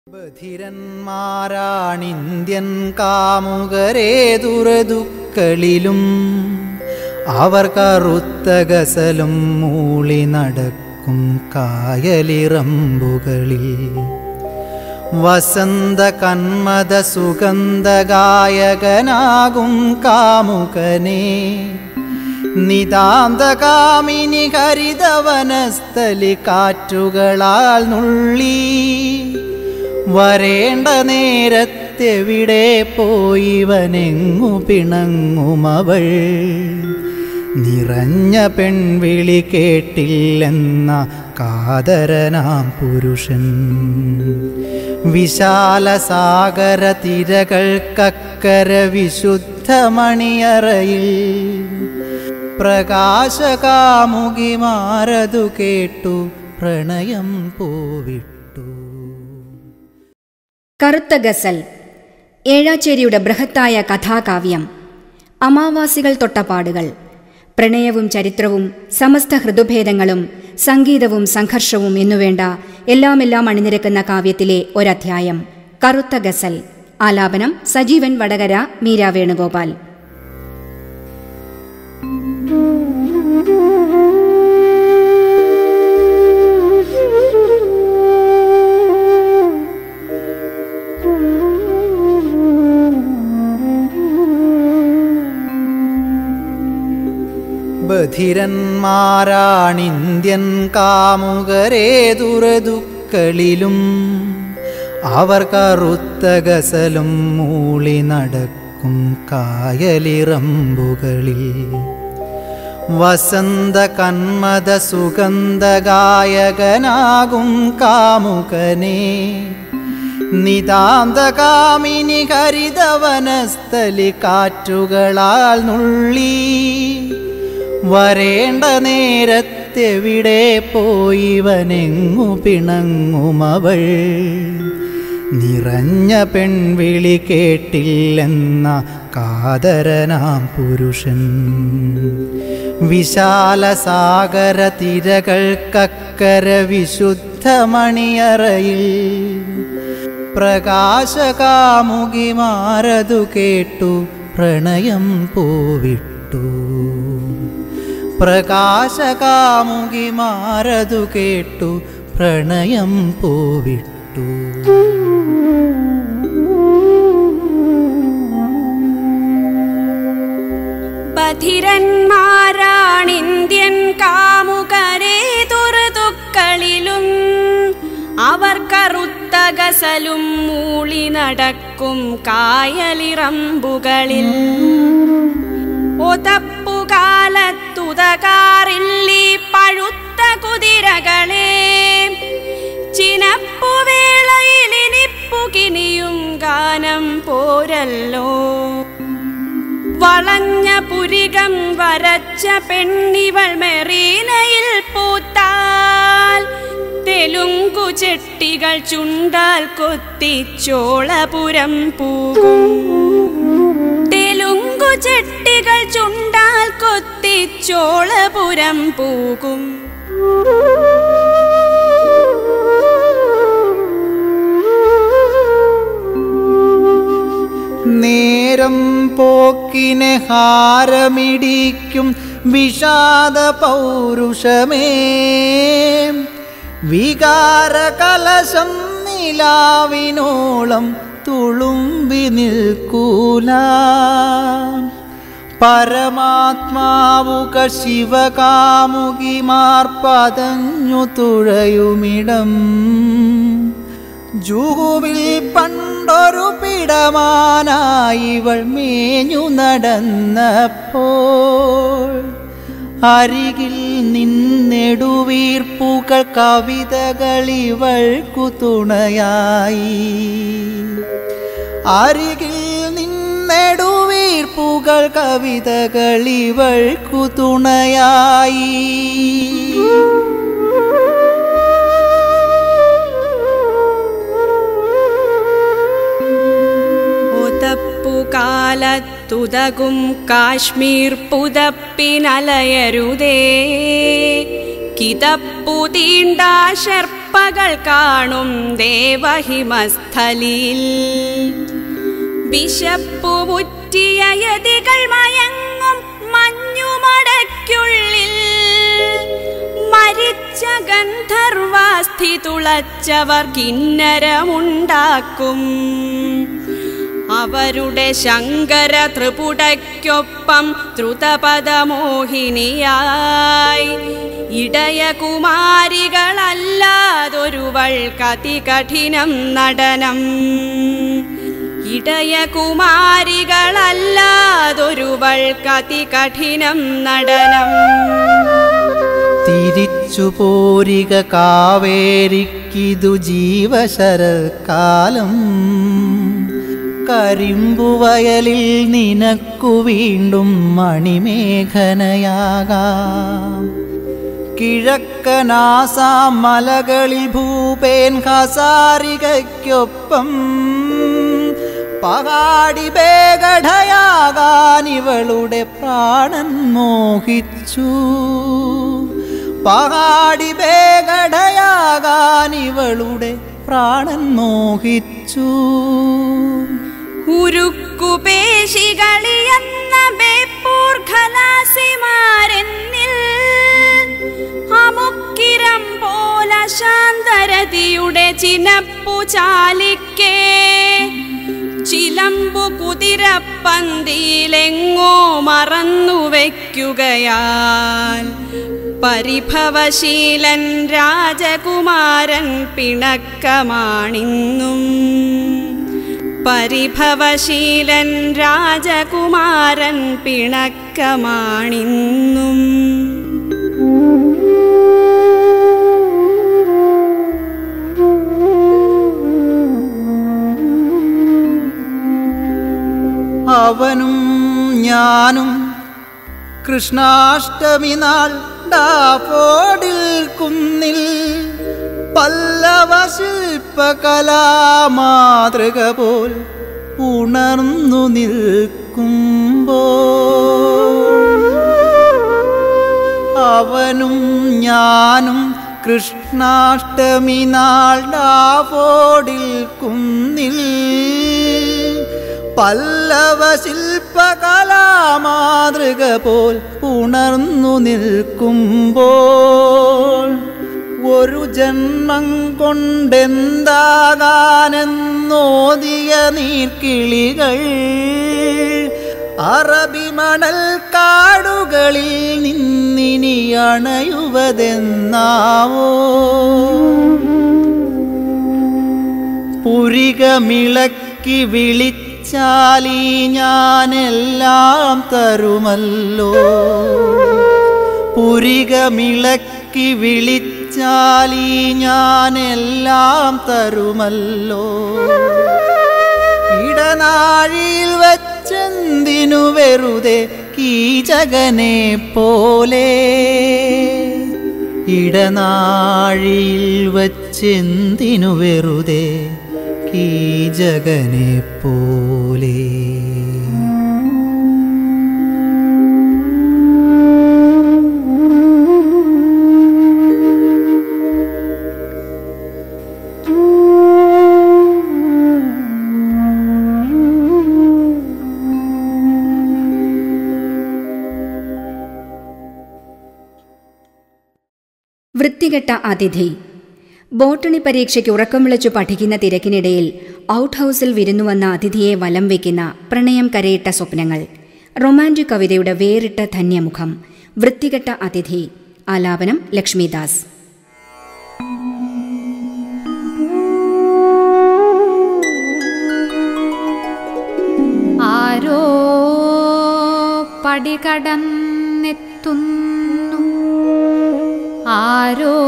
ബധിരന്മാരാണിന്ത്യൻ കാമുകരേ ദുരദുക്കളിലും അവർ കറുത്ത ഗസലും മൂളി നടക്കും കായലിറമ്പുകളിൽ വസന്ത കന്മത സുഗന്ധഗായകനാകും കാമുകനെ നിതാന്തകാമിനി ഹരിതവനസ്ഥലി കാറ്റുകളാൽ നുള്ളി വരേണ്ട നേരത്തെവിടെ പോയിവനെങ്ങു പിണങ്ങുമവൾ നിറഞ്ഞ പെൺവിളി കേട്ടില്ലെന്ന കാതരനാം പുരുഷൻ വിശാല സാഗര തിരകൾക്കക്കര വിശുദ്ധമണിയറയിൽ പ്രകാശകാമുകിമാരതു കേട്ടു പ്രണയം പോവിട്ടു കറുത്ത ഗസൽ ഏഴാച്ചേരിയുടെ ബൃഹത്തായ കഥാകാവ്യം അമാവാസികൾ തൊട്ടപാടുകൾ പ്രണയവും ചരിത്രവും സമസ്ത ഹൃദുഭേദങ്ങളും സംഗീതവും സംഘർഷവും എന്നുവേണ്ട എല്ലാമെല്ലാം അണിനിരക്കുന്ന കാവ്യത്തിലെ ഒരധ്യായം കറുത്ത ഗസൽ ആലാപനം സജീവൻ വടകര മീര വേണുഗോപാൽ ബധിരന്മാരാണിന്ത്യൻ കാമുകരേ ദുരദുക്കളിലും അവർ കറുത്ത ഗസലും മൂളി നടക്കും കായലിറമ്പുകളിൽ വസന്ത കന്മത സുഗന്ധഗായകനാകും കാമുകനെ നിതാന്തകാമിനി ഹരിതവനസ്ഥലി കാറ്റുകളാൽ നുള്ളി വരേണ്ട നേരത്തെവിടെ പോയിവനെങ്ങു പിണങ്ങുമവൾ നിറഞ്ഞ പെൺവിളി കേട്ടില്ലെന്ന കാതരനാം പുരുഷൻ വിശാല സാഗര തിരകൾക്കക്കര വിശുദ്ധമണിയറയിൽ പ്രകാശകാമുകിമാരതു കേട്ടു പ്രണയം പോവിട്ടു പ്രകാശകാമുകിമാരതു കേട്ടു പ്രണയം പോവിട്ടു ബധിരന്മാരാണിന്ത്യൻ കാമുകരേ ദുർദുക്കളിലും അവർ കറുത്ത ഗസലും മൂളി നടക്കും കായലിറമ്പുകളിൽ ഒതപ്പുകാലത്തുതകാറില്ലി പഴുത്ത കുതിരകളെ ചിനപ്പുവേളയിലിനിപ്പുകിനിയും ഗാനം പോരല്ലോ വളഞ്ഞ പുരികം വരച്ച പെണ്ണിവൾ മെറീനയിൽ പൂത്താൽ തെലുങ്കു ചെട്ടികൾ ചുണ്ടാൽ കൊത്തി ചോളപുരം പൂകും തെലുങ്കു ചെട്ടികൾ ചുണ്ടാൽ കൊത്തി ചോളപുരം പൂകും നേരം പോക്കിനെ ഹാരമിടിക്കും വിഷാദ പൗരുഷമേ വികാര കലശം നിലാവിനോളം തുളുമ്പി നിൽക്കൂല പരമാത്മാവുക ശിവകാമുകിമാർ പതഞ്ഞു തുഴയുമിടം ജൂവിൽ പണ്ടൊരു പിടമാനായിവൾ മേഞ്ഞു നടന്നപ്പോൾ അരികിൽ നിന്നെടുവീർപ്പുകൾ കവിതകളിവൾക്കു തുണയായി അരികിൽ നിന്നെടുവീർപ്പുകൾ കവിതകളിവൾക്കു തുണയായി കാലത്തുതകും കാശ്മീർ പുതപ്പിനലയരുതേ കിതപ്പു തീണ്ടാ ശർപ്പ പകൽ കാണും ദേവഹിമസ്ഥലിൽ വിശപ്പുമുറ്റിയ യതികൾ മയങ്ങും മഞ്ഞുമടയ്ക്കുള്ളിൽ മരിച്ച ഗന്ധർവാസ്ഥി തുളച്ചവർ കിന്നരമുണ്ടാക്കും അവരുടെ ശങ്കര ത്രിപുടയ്ക്കൊപ്പം ദ്രുതപദമോഹിനിയായി ഇടയകുമാരികളല്ലാതൊരുവൾ കതികഠിനം നടനം ഇടയകുമാരികളല്ലാതൊരുവൾ കതികഠിനം നടനം തിരിച്ചു പോരിക കാവേരിക്കിതു ജീവശരക്കാലം കരിമ്പുവയലിൽ നിനക്കു വീണ്ടും മണിമേഘനയാകാം കിഴക്കനാസാം മലകളിൽ ഭൂപേൻ ഹസാരികയ്ക്കൊപ്പം പകാടി ബേഗഠയാകാൻ ഇവളുടെ പ്രാണൻ മോഹിച്ചു പകാടി ബേഗഠയാകാൻ ഇവളുടെ പ്രാണൻ മോഹിച്ചു ഉരുക്കുപേശികളിയെന്ന ബേപ്പൂർ ഖലാസിമാരെന്നിൽ അമുക്കിരം പോല ശാന്തരതിയുടെ ചിനപ്പു ചാലിക്കേ ചിലമ്പു കുതിരപ്പന്തിയിലെങ്ങോ മറന്നു വയ്ക്കുകയാൽ പരിഭവശീലൻ രാജകുമാരൻ പിണക്കമാണിന്നും പരിഭവശീലൻ രാജകുമാരൻ പിണക്കമാണിന്നും അവനും ഞാനും കൃഷ്ണാഷ്ടമി നാൾ ഡാഫോഡിൽ കുന്നിൽ പല്ലവ ശില്പകലാമാതൃക പോൽ ഉണർന്നു നിൽക്കുമ്പോ അവനും ഞാനും കൃഷ്ണാഷ്ടമി നാൾ ഡാഫോഡിൽ കുന്നിൽ പല്ലവ ശില്പകലാമാതൃക പോൽ ഉണർന്നു നിൽക്കുമ്പോൾ ഒരു ജന്മം കൊണ്ടെന്താകാനെന്നോദിയ നീർക്കിളികൾ അറബി മണൽ കാടുകളിൽ നിന്നിനി അണയുവതെന്നാവോ പുരികമിളക്കി വിളിച്ചാലീ ഞാനെല്ലാം തരുമല്ലോ പുരികമിളക്കി വിളിച്ചാലീ ഞാനെല്ലാം തരുമല്ലോ ഇടനാഴിയിൽ വച്ചെന്തിനു വെറുതെ കീചകനെ പോലെ ഇടനാഴിയിൽ വച്ചെന്തിനു വെറുതെ കീചകനെ പോലെ വൃത്തികെട്ട അതിഥി ബോട്ടണി പരീക്ഷയ്ക്ക് ഉറക്കം വിളിച്ചു പഠിക്കുന്ന തിരക്കിനിടയിൽ ഔട്ട് ഹൗസിൽ വിരുന്നുവന്ന അതിഥിയെ വലം വയ്ക്കുന്ന പ്രണയം കരയിട്ട സ്വപ്നങ്ങൾ റൊമാൻറ്റിക് കവിതയുടെ വേറിട്ട ധന്യമുഖം വൃത്തികെട്ട അതിഥി ആലാപനം ലക്ഷ്മിദാസ് ആരോ പടികടന്നെത്തുന്നു ആരോ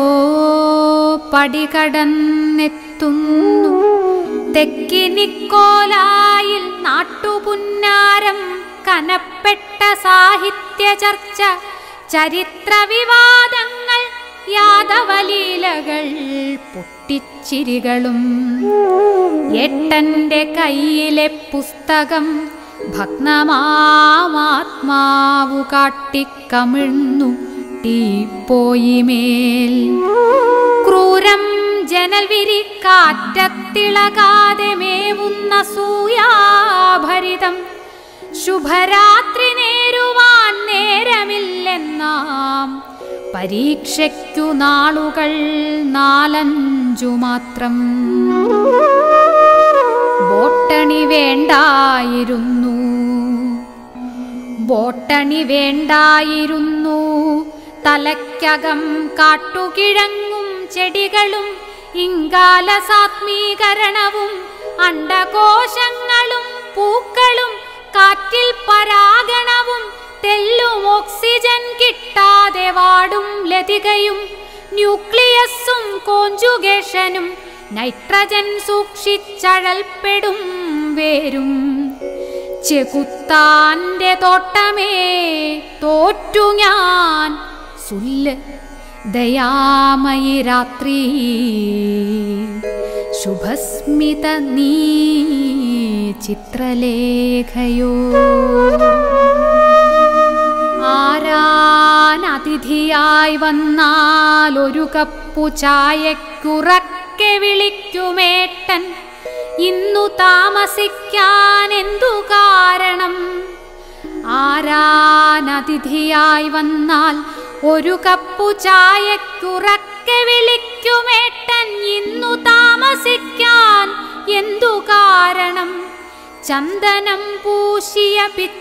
പടികടന്നെത്തുന്നു തെക്കിനിക്കോലായിൽ നാട്ടുപുന്നാരം കനപ്പെട്ട സാഹിത്യ ചർച്ച ചരിത്ര വിവാദങ്ങൾ യാദവലീലകൾ പൊട്ടിച്ചിരികളും എട്ടന്റെ കയ്യിലെ പുസ്തകം ഭഗ്നമാത്മാവു കാട്ടിക്കമിഴ്ന്നു തീപ്പോയി മേൽ ക്രൂരം ജനൽ വിരിക്കാറ്റത്തിളകാതെ മേവുന്ന സൂയാഭരിതം ശുഭരാത്രി നേരുവാൻ നേരമില്ലെന്നാം പരീക്ഷയ്ക്കു നാളുകൾ നാലഞ്ചു മാത്രം ബോട്ടണി വേണ്ടായിരുന്നു ബോട്ടണി വേണ്ടായിരുന്നു തലയ്ക്കകം കാട്ടുകിഴങ്ങും ചെടികളും ഇങ്കാലസാത്മീകരണവും അണ്ടകോശങ്ങളും പൂക്കളും കാറ്റിൽ പരാഗണവും തെല്ലും ഓക്സിജൻ കിട്ടാതെ വാടും ലതികയും ന്യൂക്ലിയസും കോഞ്ചുഗേഷനും നൈട്രജൻ സൂക്ഷിച്ചഴൽപ്പെടും വേരും ചെകുത്താന്റെ തോട്ടമേ തോറ്റു ഞാൻ സുല്ല് ദയാമയി രാത്രി ശുഭസ്മിത നീ ചിത്രലേഖയോ ആരാനതിഥിയായി വന്നാൽ ഒരു കപ്പു ചായക്കുറക്കെ വിളിക്കുമേട്ടൻ ഇന്നു താമസിക്കാൻ എന്തു കാരണം ആരാനതിഥിയായി വന്നാൽ ഒരു കപ്പു ചായക്കുറക്കെ വിളിക്കുമേട്ടൻ ഇന്നു താമസിക്കാൻ എന്തു കാരണം ചന്ദനം പൂശിയ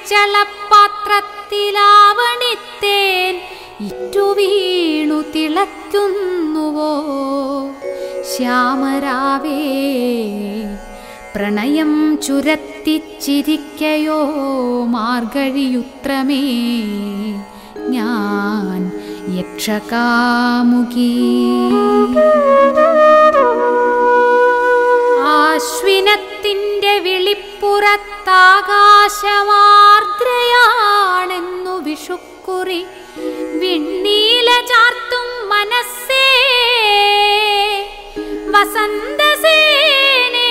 പിച്ചളപാത്രത്തിലാവണിത്തേൻ ഇറ്റു വീണു തിളയ്ക്കുന്നുവോ ശ്യാമരാവേ പ്രണയം ചുരത്തിച്ചിരിക്കയോ മാർഗഴിയുത്രമേ ഞാൻ യക്ഷകാമുകി ആശ്വിനത്തിൻ്റെ വിളിപ്പുറത്താകാശമാർദ്രയാണെന്നു വിഷുക്കുറി വിണ്ണീല ചാർത്തും മനസ്സേ വസന്തസേനേ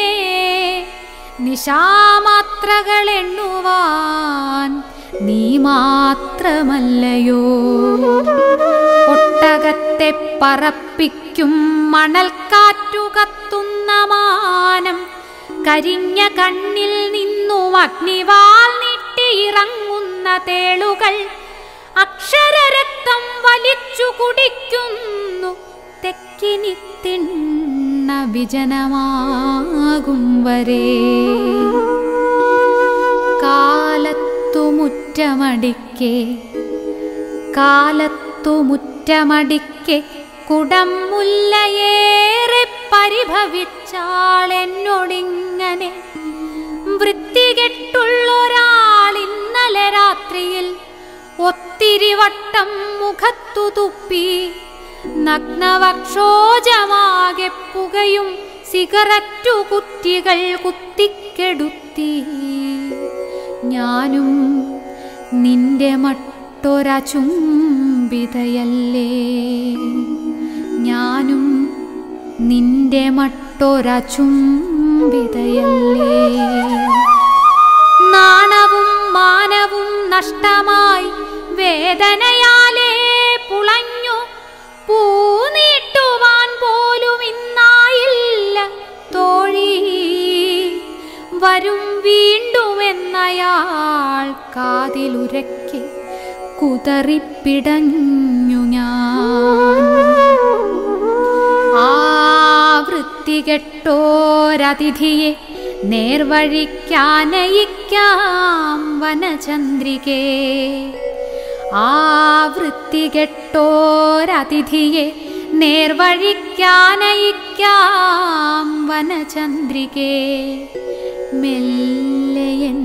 നിശാമാത്രകൾ എണ്ണുവാൻ നീ മാത്രമല്ലയോ ഒട്ടകത്തെ പറപ്പിക്കും മണൽക്കാറ്റു കത്തുന്ന മാനം കരിഞ്ഞ കണ്ണിൽ നിന്നും അഗ്നിവാൾ നീട്ടിയിറങ്ങുന്ന തേളുകൾ അക്ഷരരക്തം വലിച്ചു കുടിക്കുന്നു തെക്കിനി തിണ്ണ വിജനമാകും വരെ കാലത്തുമുറ്റമടിക്കെ കാലത്തുമുറ്റമടിക്കെ കുടം മുല്ലയേറെ പരിഭവിച്ചാളെന്നോടിങ്ങനെ വൃത്തികെട്ടുള്ളൊരാൾ ഇന്നലെ രാത്രിയിൽ ഒത്തിരി വട്ടം മുഖത്തു തുപ്പി നഗ്നവക്ഷോജമാകെ പുകയും സിഗരറ്റു കുറ്റികൾ കുത്തിക്കെടുത്തി ഞാനും നിന്റെ മട്ടൊരചുംബിതയല്ലേ ഞാനും നിന്റെ മട്ടൊരചുംബിതയല്ലേ നാണവും മാനവും നഷ്ടമായി വേദനയാലേ പുളഞ്ഞു പൂനീട്ടുവാൻ പോലും ഇന്നായില്ല തോഴി വരും വീണ്ടുമെന്നയാൾ കാതിലുരക്കെ കുതറിപ്പിടഞ്ഞു ഞാൻ ആ വൃത്തികെട്ടോരതിഥിയെ നേർവഴിക്കാനയിക്കാം വനചന്ദ്രികേ ആ വൃത്തികെട്ടോരതിഥിയെ നേർവഴിക്കാനയിക്കാം വനചന്ദ്രികേ മെല്ലയൻ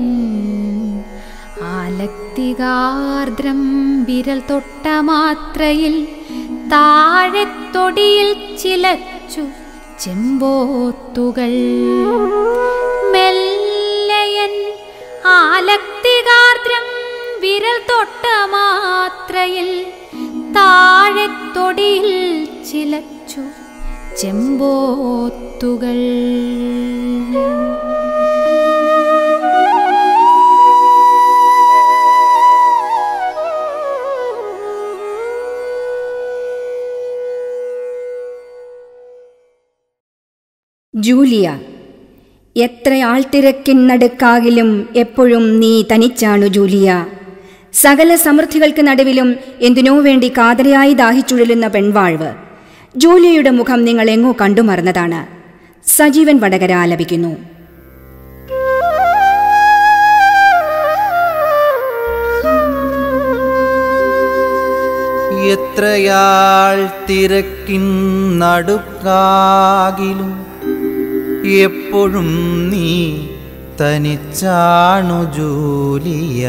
ആലക്തികാർദ്രം വിരൽ തൊട്ട മാത്രയിൽ താഴെ തൊടിയിൽ ചിലച്ചു ചെമ്പോത്തുകൾ മെല്ലയൻ ആലക്തികാർദ്രം വിരൽ തൊട്ട മാത്രയിൽ താഴെ തൊടിയിൽ ചിലച്ചു ചെമ്പോത്തുകൾ ജൂലിയ എത്ര ആൾത്തിരക്കിനടുക്കാകിലും എപ്പോഴും നീ തനിച്ചാണു ജൂലിയ സകല സമൃദ്ധികൾക്ക് നടുവിലും എന്തിനോ വേണ്ടി കാതരയായി ദാഹിച്ചുഴലുന്ന പെൺവാഴ്വ് ജൂലിയയുടെ മുഖം നിങ്ങൾ എങ്ങോ കണ്ടുമറന്നതാണ് സജീവൻ വടകര ആലപിക്കുന്നു എത്രയാൾ തിരക്കിൻ നടുക്കാകിലും എപ്പോഴും നീ തനിച്ചാണു ജൂലിയ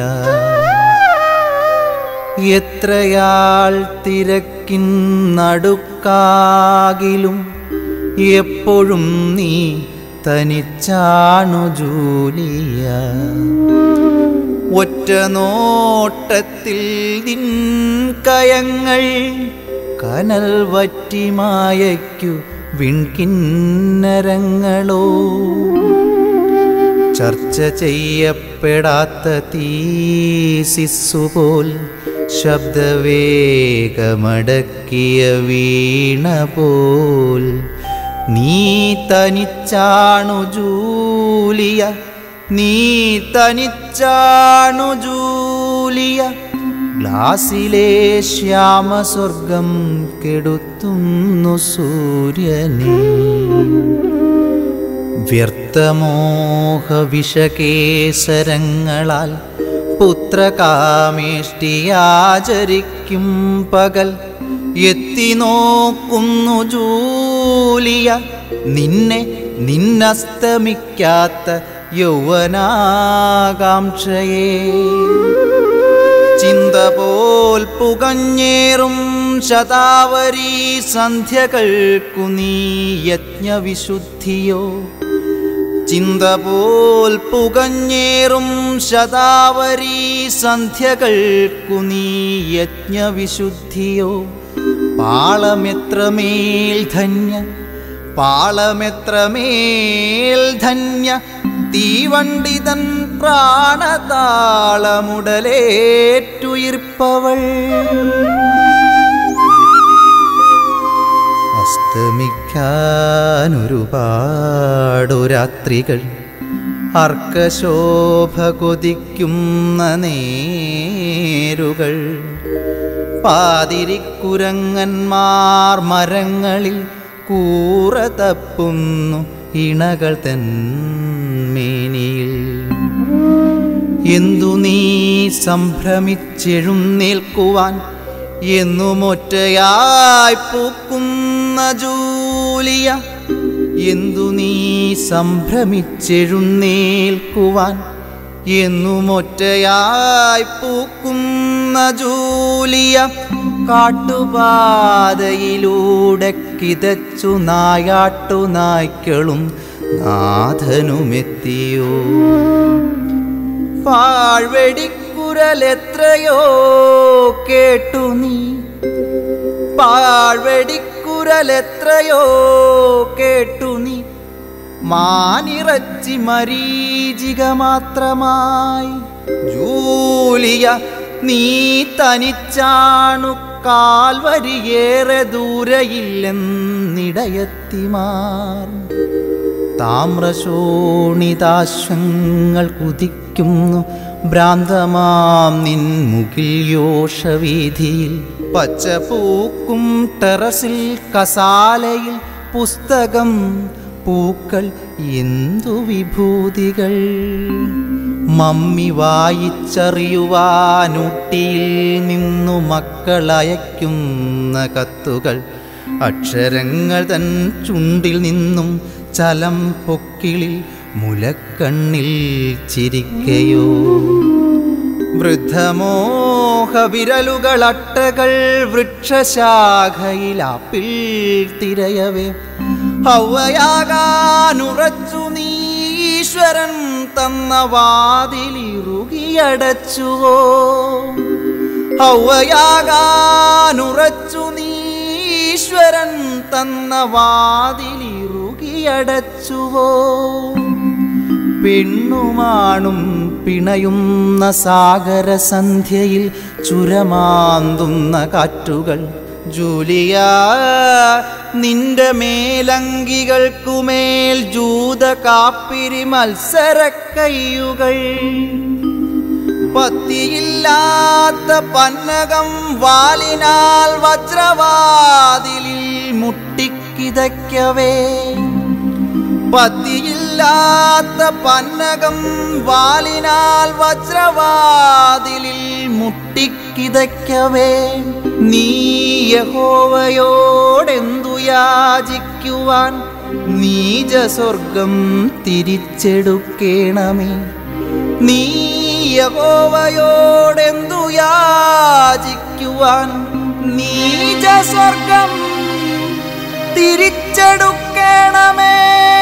എത്രയാൾ തിരക്കിൻ നടുക്കാകിലും എപ്പോഴും നീ തനിച്ചാണു ജൂലിയ ഒറ്റ നോട്ടത്തിൽ നിൻ കയങ്ങൾ കനൽ വറ്റിമായയ്ക്കു വിൺകിന്നരങ്ങളോ ചർച്ച ചെയ്യപ്പെടാത്ത തീസിസ്സുപോൽ ശബ്ദവേഗമടക്കിയ വീണ പോൽ നീ തനിച്ചാണു ജൂലിയ നീ തനിച്ചാണു ജൂലിയ ഗ്ലാസിലെ ശ്യാമസ്വർഗം കെടുത്തുന്നു സൂര്യനെ വ്യർത്ഥമോഹ വിഷകേസരങ്ങളാൽ പുത്രകാമേഷ്ടിയാചരിക്കും പകൽ എത്തി നോക്കുന്നു ജൂലിയ നിന്നെ നിന്നസ്തമിക്കാത്ത യൗവനാകാംക്ഷയെ ചിന്ത പോൽ പുകഞ്ഞേറും ശതാവരി സന്ധ്യകൾക്കു നീ യജ്ഞവിശുദ്ധിയോ ചിന്ത പോൽ പുകഞ്ഞേറും ശതാവരി സന്ധ്യകൾക്കു നീ യജ്ഞവിശുദ്ധിയോ പാളമെത്രമേൽ ധന്യ പാളമെത്രമേൽ ധന്യ തീവണ്ടിതൻ പ്രാണതാളമുടലേറ്റുയിർപ്പവൾ അസ്തമിക്കാനൊരുപാടു രാത്രികൾ അർക്കശോഭ കൊതിക്കുന്ന നേരുകൾ പാതിരിക്കുരങ്ങന്മാർ മരങ്ങളിൽ കൂറ തപ്പുന്നു ഇണകൾ തന്മേനിയിൽ എന്തു നീ സംഭ്രമിച്ചെഴുന്നേൽക്കുവാൻ എന്നുമൊറ്റയായി പൂക്കുന്ന ജൂലിയ എന്തു നീ സംഭ്രമിച്ചെഴുന്നേൽക്കുവാൻ എന്നുമൊറ്റയായി പൂക്കുന്ന ജൂലിയ കാട്ടുപാതയിലൂടെ കിതച്ചു നായാട്ടു നായ്ക്കളും നാഥനുമെത്തിയോ പാഴ്വെടിക്കുരലെത്രയോ കേട്ടു നീ പാഴ്വെടിക്കുരലെത്രയോ കേട്ടു നീ മാനിറച്ചി മരീചിക മാത്രമായി ജൂലിയ നീ തനിച്ചാണു കാൽവരിയേറെ ദൂരയില്ലെന്നിടയത്തിമാർ താമ്രശോണിതാശ്വങ്ങൾ കുതിക്കുന്നു ഭ്രാന്തമാം നിൻ മുകിൽ യോഷവീതിയിൽ പച്ചപ്പൂക്കും ടെറസിൽ കസാലയിൽ പുസ്തകം പൂക്കൾ എന്തു വിഭൂതികൾ മമ്മി വായിച്ചറിയുവാനൂട്ടിയിൽ നിന്നു മക്കളയക്കുന്ന കത്തുകൾ അക്ഷരങ്ങൾ തൻ ചുണ്ടിൽ നിന്നും ചലം പൊക്കിളിൽ മുലക്കണ്ണിൽ ചിരിക്കയോ വൃദ്ധമോഹ വിരലുകളട്ടകൾ വൃക്ഷശാഖയിൽ ആപ്പിൾ തിരയവേ ഹൗവയാകാനുറച്ചു നീശ്വരൻ തന്ന വാതിലിറുകിയടച്ചുവോ ഹൗവയാകാനുറച്ചു നീശ്വരൻ തന്ന വാതിലിറുകിയടച്ചുവോ പെണ്ണുമാണും പിണയുന്ന സാഗരസന്ധ്യയിൽ ചുരമാന്തുന്ന കാറ്റുകൾ ജൂലിയ നിന്റെ മേലങ്കികൾക്കുമേൽ ജൂത കാപ്പിരി മത്സരക്കയ്യുകൾ പത്തിയില്ലാത്ത പന്നകം വാലിനാൽ വജ്രവാതിലിൽ മുട്ടിക്കിതയ്ക്കവേ പത്തിയില്ലാത്ത പന്നകം വാലിനാൽ വജ്രവാതിലിൽ മുട്ടിക്കിതയ്ക്കവേ നീ യഹോവയോടെന്തു യാചിക്കുവാൻ നീജസ്വർഗം തിരിച്ചെടുക്കേണമേ നീ യഹോവയോടെന്തു യാചിക്കുവാൻ നീജസ്വർഗം തിരിച്ചെടുക്കണമേ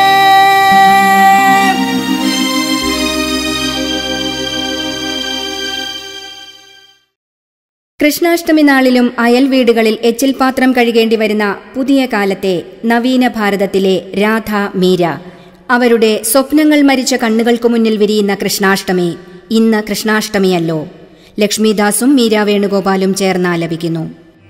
കൃഷ്ണാഷ്ടമി നാളിലും അയൽ വീടുകളിൽ എച്ചിൽ പാത്രം കഴുകേണ്ടി വരുന്ന പുതിയ കാലത്തെ നവീന ഭാരതത്തിലെ രാധ മീര അവരുടെ സ്വപ്നങ്ങൾ മരിച്ച കണ്ണുകൾക്കു മുന്നിൽ വിരിയുന്ന കൃഷ്ണാഷ്ടമി ഇന്ന് കൃഷ്ണാഷ്ടമിയല്ലോ ലക്ഷ്മിദാസും മീര വേണുഗോപാലും ചേർന്ന് ആലപിക്കുന്നു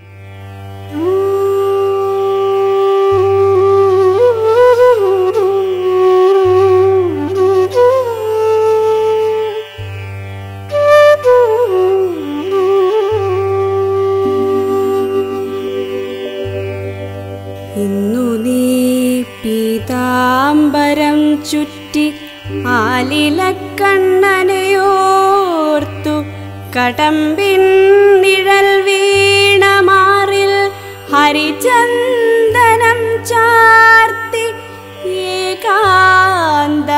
ഇന്നു നീ പീതാംബരം ചുറ്റി ആലിലക്കണ്ണനെയോർത്തു കടമ്പിൻ നിഴൽ വീണമാറിൽ ഹരിചന്ദനം ചാർത്തി ഏകാന്ത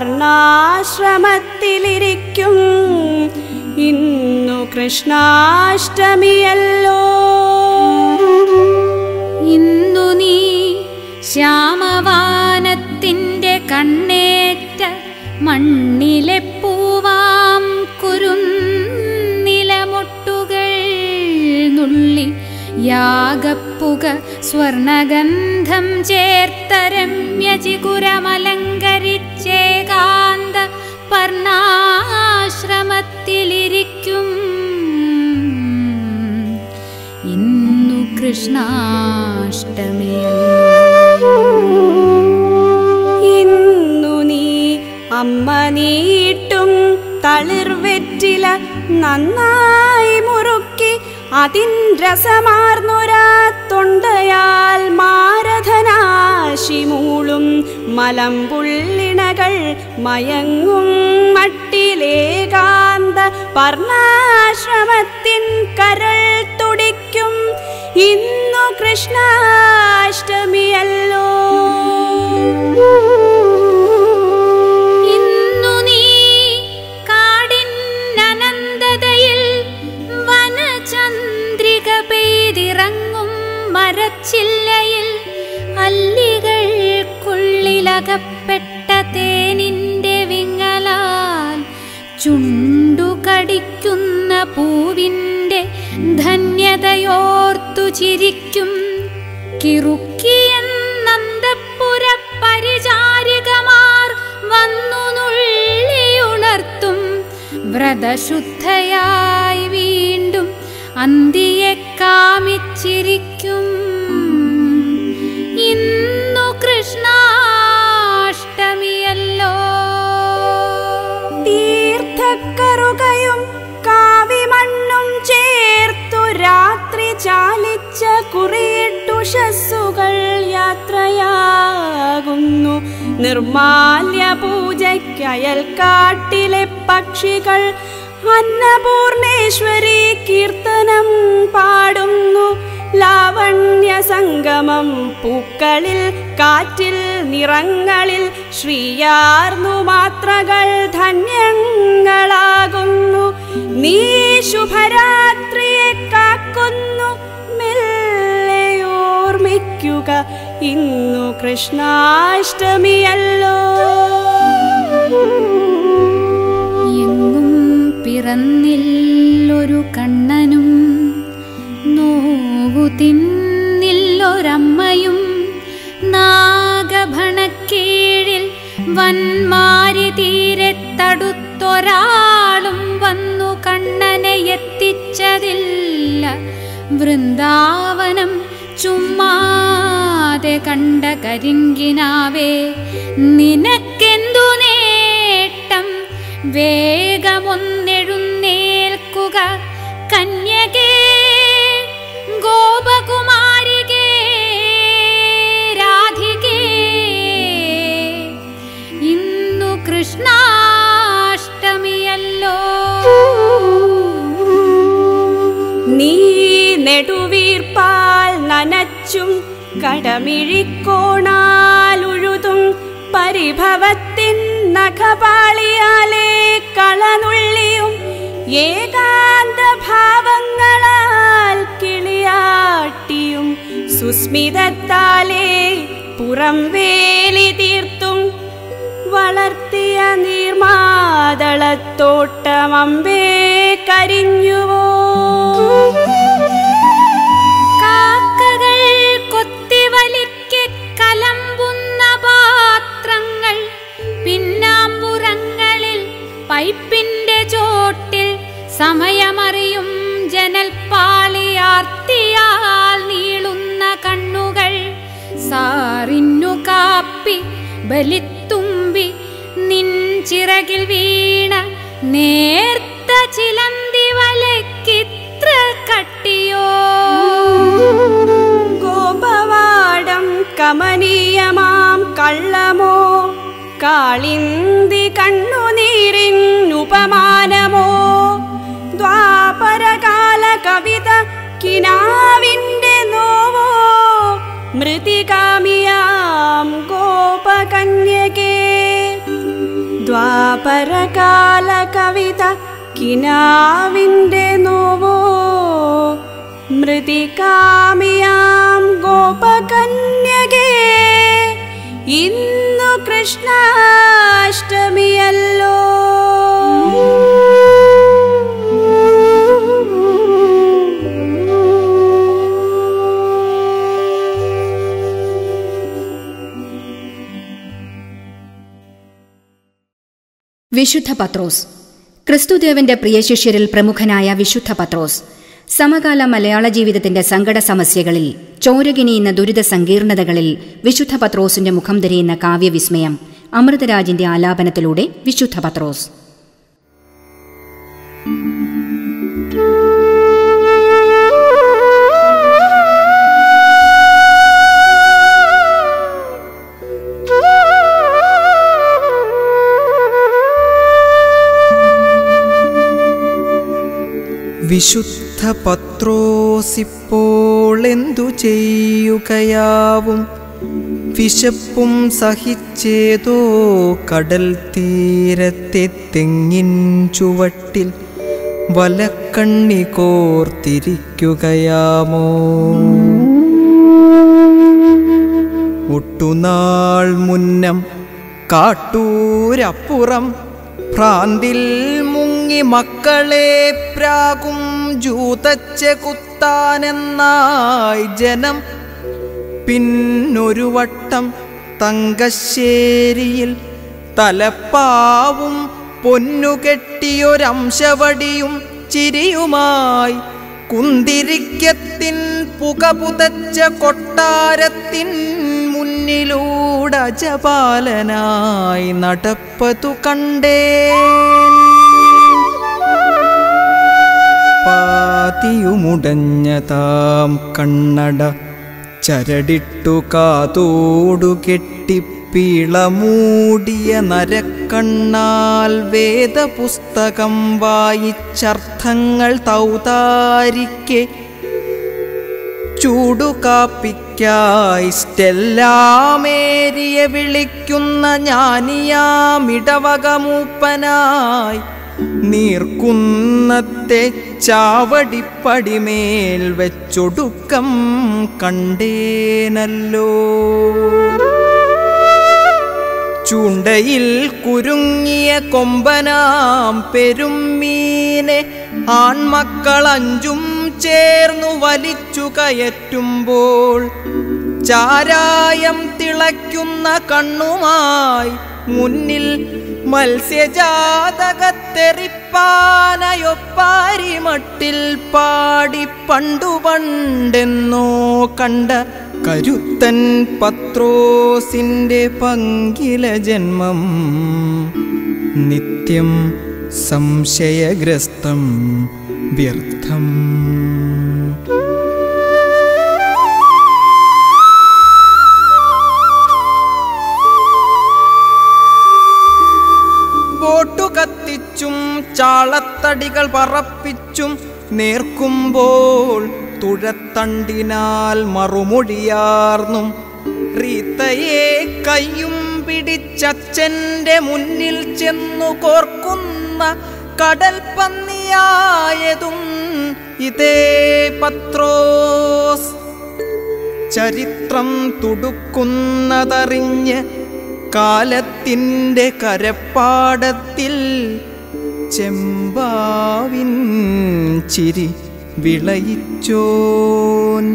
പർണാശ്രമത്തിലിരിക്കും ഇന്നു കൃഷ്ണാഷ്ടമിയല്ലോ ഇന്നു നീ ശ്യാമവാനത്തിൻ്റെ കണ്ണേറ്റ മണ്ണിലെ പൂവാം കുരുന്നിലമൊട്ടുകൾ നുള്ളി യാഗപ്പുക സ്വർണഗന്ധം ചേർത്ത രമ്യചികുരമലങ്കരിച്ചേകാന്ത പർണാശ്രമത്തിലിരിക്കും ഇന്നു കൃഷ്ണാഷ്ടമിയല്ലോ ഇന്നു നീ അമ്മ നീട്ടും തളിർവെറ്റില നന്നായി മുറുക്കി അതിൻ രസമാർന്നൊരാ തൊണ്ടയാൽ മാരധനാശി മൂളും മലമ്പുള്ളിണകൾ മയങ്ങും മട്ടിലേകാന്ത പർണാശ്രമത്തിൻ കരൾ തുടിക്കും ഇന്നു കൃഷ്ണാഷ്ടമിയല്ലോ ഇന്നു നീ കാടിനനന്തതയിൽ വനചന്ദ്രിക പെയ്തിറങ്ങും മരച്ചില്ലയിൽ അല്ലികൾക്കുള്ളിലകപ്പെട്ട തേനിന്റെ വിങ്ങലാൽ ചുണ്ടു കടിക്കുന്ന പൂവിന്റെ ധന്യതയോർത്തു ചിരിക്കും കിറുക്കിയെന്നന്തപ്പുര പരിചാരികമാർ വന്നു നുള്ളിയുണർത്തും വ്രതശുദ്ധയായി വീണ്ടും അന്തിയെ കാമിച്ചിരിക്കും ഇന്നു കൃഷ്ണാഷ്ടമിയല്ലോ തീർത്ഥക്കറുകയും കാവിമണ്ണും ചേർത്തു രാത്രി ചാലിച്ച കുറിയിട്ടുഷസ്സുകൾ യാത്രയാകുന്നു നിർമാല്യ പൂജയ്ക്കയൽ കാട്ടിലെ പക്ഷികൾ അന്നപൂർണേശ്വരി കീർത്തനം പാടുന്നു ലാവണ്യ സംഗമം പൂക്കളിൽ കാറ്റിൽ നിറങ്ങളിൽ ശ്രീയാർന്നു മാത്രകൾ ധന്യങ്ങളാകുന്നു നീ ശുഭരാത്രിയെ കാക്കുന്നു മെല്ലെ ഓർമ്മിക്കുക ഇന്നു കൃഷ്ണാഷ്ടമിയല്ലോ എങ്ങും പിറന്നില്ലൊരു കണ്ണനും നോവു തിന്നില്ലൊരമ്മയും നാഗഭണക്കീഴിൽ വന്മാരി തീരെ തടുത്തൊരാളും വന്നു കണ്ണനെ എത്തിച്ചതില്ല വൃന്ദാവനം ചുമ്മാതെ കണ്ട കരിങ്കിനാവേ നിനക്കെന്തു നേട്ടം വേഗമൊന്നെഴുന്നേൽക്കുക കന്യകേ ഗോപകുമാരികേ രാധികേ ഇന്നു കൃഷ്ണാഷ്ടമിയല്ലോ നീ നെടുവീർപ്പാൽ നനച്ചും കടമിഴിക്കോണാൽ ഉഴുതും പരിഭവത്തിൻ നഖപാളിയാലെ കളനുള്ളിയും ഏകാന്ത ഭാവങ്ങളാൽ കിളിയാട്ടിയും സുസ്മിതത്താലെ പുറം വേലി തീർത്തും വളർത്തിയ നീർമാതളത്തോട്ടമമ്പേ കരിഞ്ഞുവോ കാക്കകൾ കൊത്തിവലിക്ക് കലമ്പുന്ന പാത്രങ്ങൾ പിന്നാമ്പുറങ്ങളിൽ പൈപ്പിന്റെ ചോട്ടിൽ സമയമറിയും ജനൽപ്പാളിയാർത്തിയാൽ നീളുന്ന കണ്ണുകൾ സാറിന്നു കാപ്പി ബലിത്തുമ്പി നിൻ ചിറകിൽ വീണ നേർത്ത ചിലന്തി വലക്കിത്ര കട്ടിയോ ഗോപവാടം കമനീയമാം കള്ളമോ കാളിന്തി കണ്ണുനീരിൻ ഉപമാനമോ ദ്വാപരകാല കവിത കിനാവിൻ്റെ നോവോ മൃതികാമിയാം ഗോപകന്യകേ ദ്വാപരകാല കവിത കിനാവിൻ്റെ നോവോ മൃതികാമിയാം ഗോപകന്യകേ ഇന്നു കൃഷ്ണാഷ്ടമിയല്ലോ വിശുദ്ധ പത്രോസ് ക്രിസ്തുദേവന്റെ പ്രിയ ശിഷ്യരിൽ പ്രമുഖനായ വിശുദ്ധ പത്രോസ് സമകാല മലയാള ജീവിതത്തിന്റെ സങ്കട സമസ്യകളിൽ ചോരകിനിയുന്ന ദുരിത സങ്കീർണതകളിൽ വിശുദ്ധ പത്രോസിന്റെ മുഖം തിരിയുന്ന കാവ്യവിസ്മയം അമൃതരാജിന്റെ ആലാപനത്തിലൂടെ വിശുദ്ധ പത്രോസ് വിശുദ്ധ പത്രോസിപ്പോൾ എന്തു ചെയ്യുകയാവും വിശപ്പും സഹിച്ചേതോ കടൽ തീരത്തെ തെങ്ങിൻ ചുവട്ടിൽ വലക്കണ്ണി കോർത്തിരിക്കുകയാമോ ഒട്ടുനാൾ മുന്നം കാട്ടൂരപ്പുറം ഭ്രാന്തിൽ മുങ്ങി മക്കളെ പ്രാകും ജൂതച്ച കുത്താനെന്നായി ജനം പിന്നൊരു വട്ടം തങ്കശ്ശേരിയിൽ തലപ്പാവും പൊന്നുകെട്ടിയൊരംശവടിയും ചിരിയുമായി കുന്തിരിക്കത്തിൻ പുകപുതച്ച കൊട്ടാരത്തിൻ മുന്നിലൂടെ അജപാലനായി നടപ്പതു കണ്ടേ പാതിയുമുടഞ്ഞ താം കണ്ണട ചരടിട്ടു കാതോടു കെട്ടിപ്പിളമൂടിയ നരക്കണ്ണാൽ വേദപുസ്തകം വായിച്ചർത്ഥങ്ങൾ തൗതാരിക്കെ ചൂടുകാപ്പിക്കായി സ്റ്റെല്ലാമേരിയെ വിളിക്കുന്ന ജ്ഞാനിയാമിടവകമൂപ്പനായി നീർക്കുന്നത്തെ ചാവടിപ്പടിമേൽ വെച്ചൊടുക്കം കണ്ടേനല്ലോ ചൂണ്ടയിൽ കുരുങ്ങിയ കൊമ്പനാം പെരുമീനെ ആൺമക്കളഞ്ചും ചേർന്നു വലിച്ചു കയറ്റുമ്പോൾ ചാരായം തിളയ്ക്കുന്ന കണ്ണുമായി മുന്നിൽ മത്സ്യജാതകത്തെറിപ്പാനയൊപ്പാരിമട്ടിൽ പാടി പണ്ടു പണ്ടെന്നോ കണ്ട കരുത്തൻ പത്രോസിന്റെ പങ്കില ജന്മം നിത്യം സംശയഗ്രസ്തം വ്യർത്ഥം ബോട്ടു കത്തിച്ചും ചാളത്തടികൾ പറപ്പിച്ചും നേർക്കുമ്പോൾ തുഴത്തണ്ടിനാൽ മറുമൊഴിയാർന്നും റീത്തയെ കയ്യും പിടിച്ചച്ഛൻ്റെ മുന്നിൽ ചെന്നു കോർക്കുന്ന കടൽ പന്നിയായതും ഇതേ പത്രോസ് ചരിത്രം തുടുക്കുന്നതറിഞ്ഞ് കാലത്തിൻ്റെ കരപ്പാടത്തിൽ ചെമ്പാവിൻ ചിരി വിളയിച്ചോൻ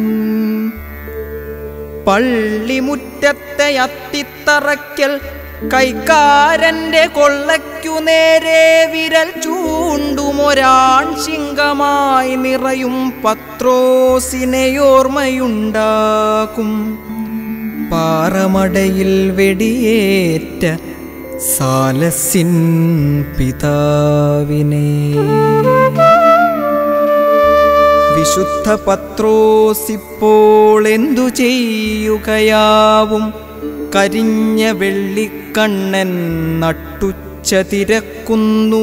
പള്ളിമുറ്റത്തെ അത്തിത്തറയ്ക്കൽ കൈക്കാരന്റെ കൊള്ളയ്ക്കു നേരെ വിരൽ ചൂണ്ടുമൊരാൺ ശിങ്കമായി നിറയും പത്രോസിനെയോർമ്മയുണ്ടാക്കും പാറമടയിൽ വെടിയേറ്റ സാലസിൻ പിതാവിനെ വിശുദ്ധ പത്രോസിപ്പോൾ എന്തു ചെയ്യുകയാവും കരിഞ്ഞ വെള്ളിക്കണ്ണൻ നട്ടുച്ച തിരക്കുന്നു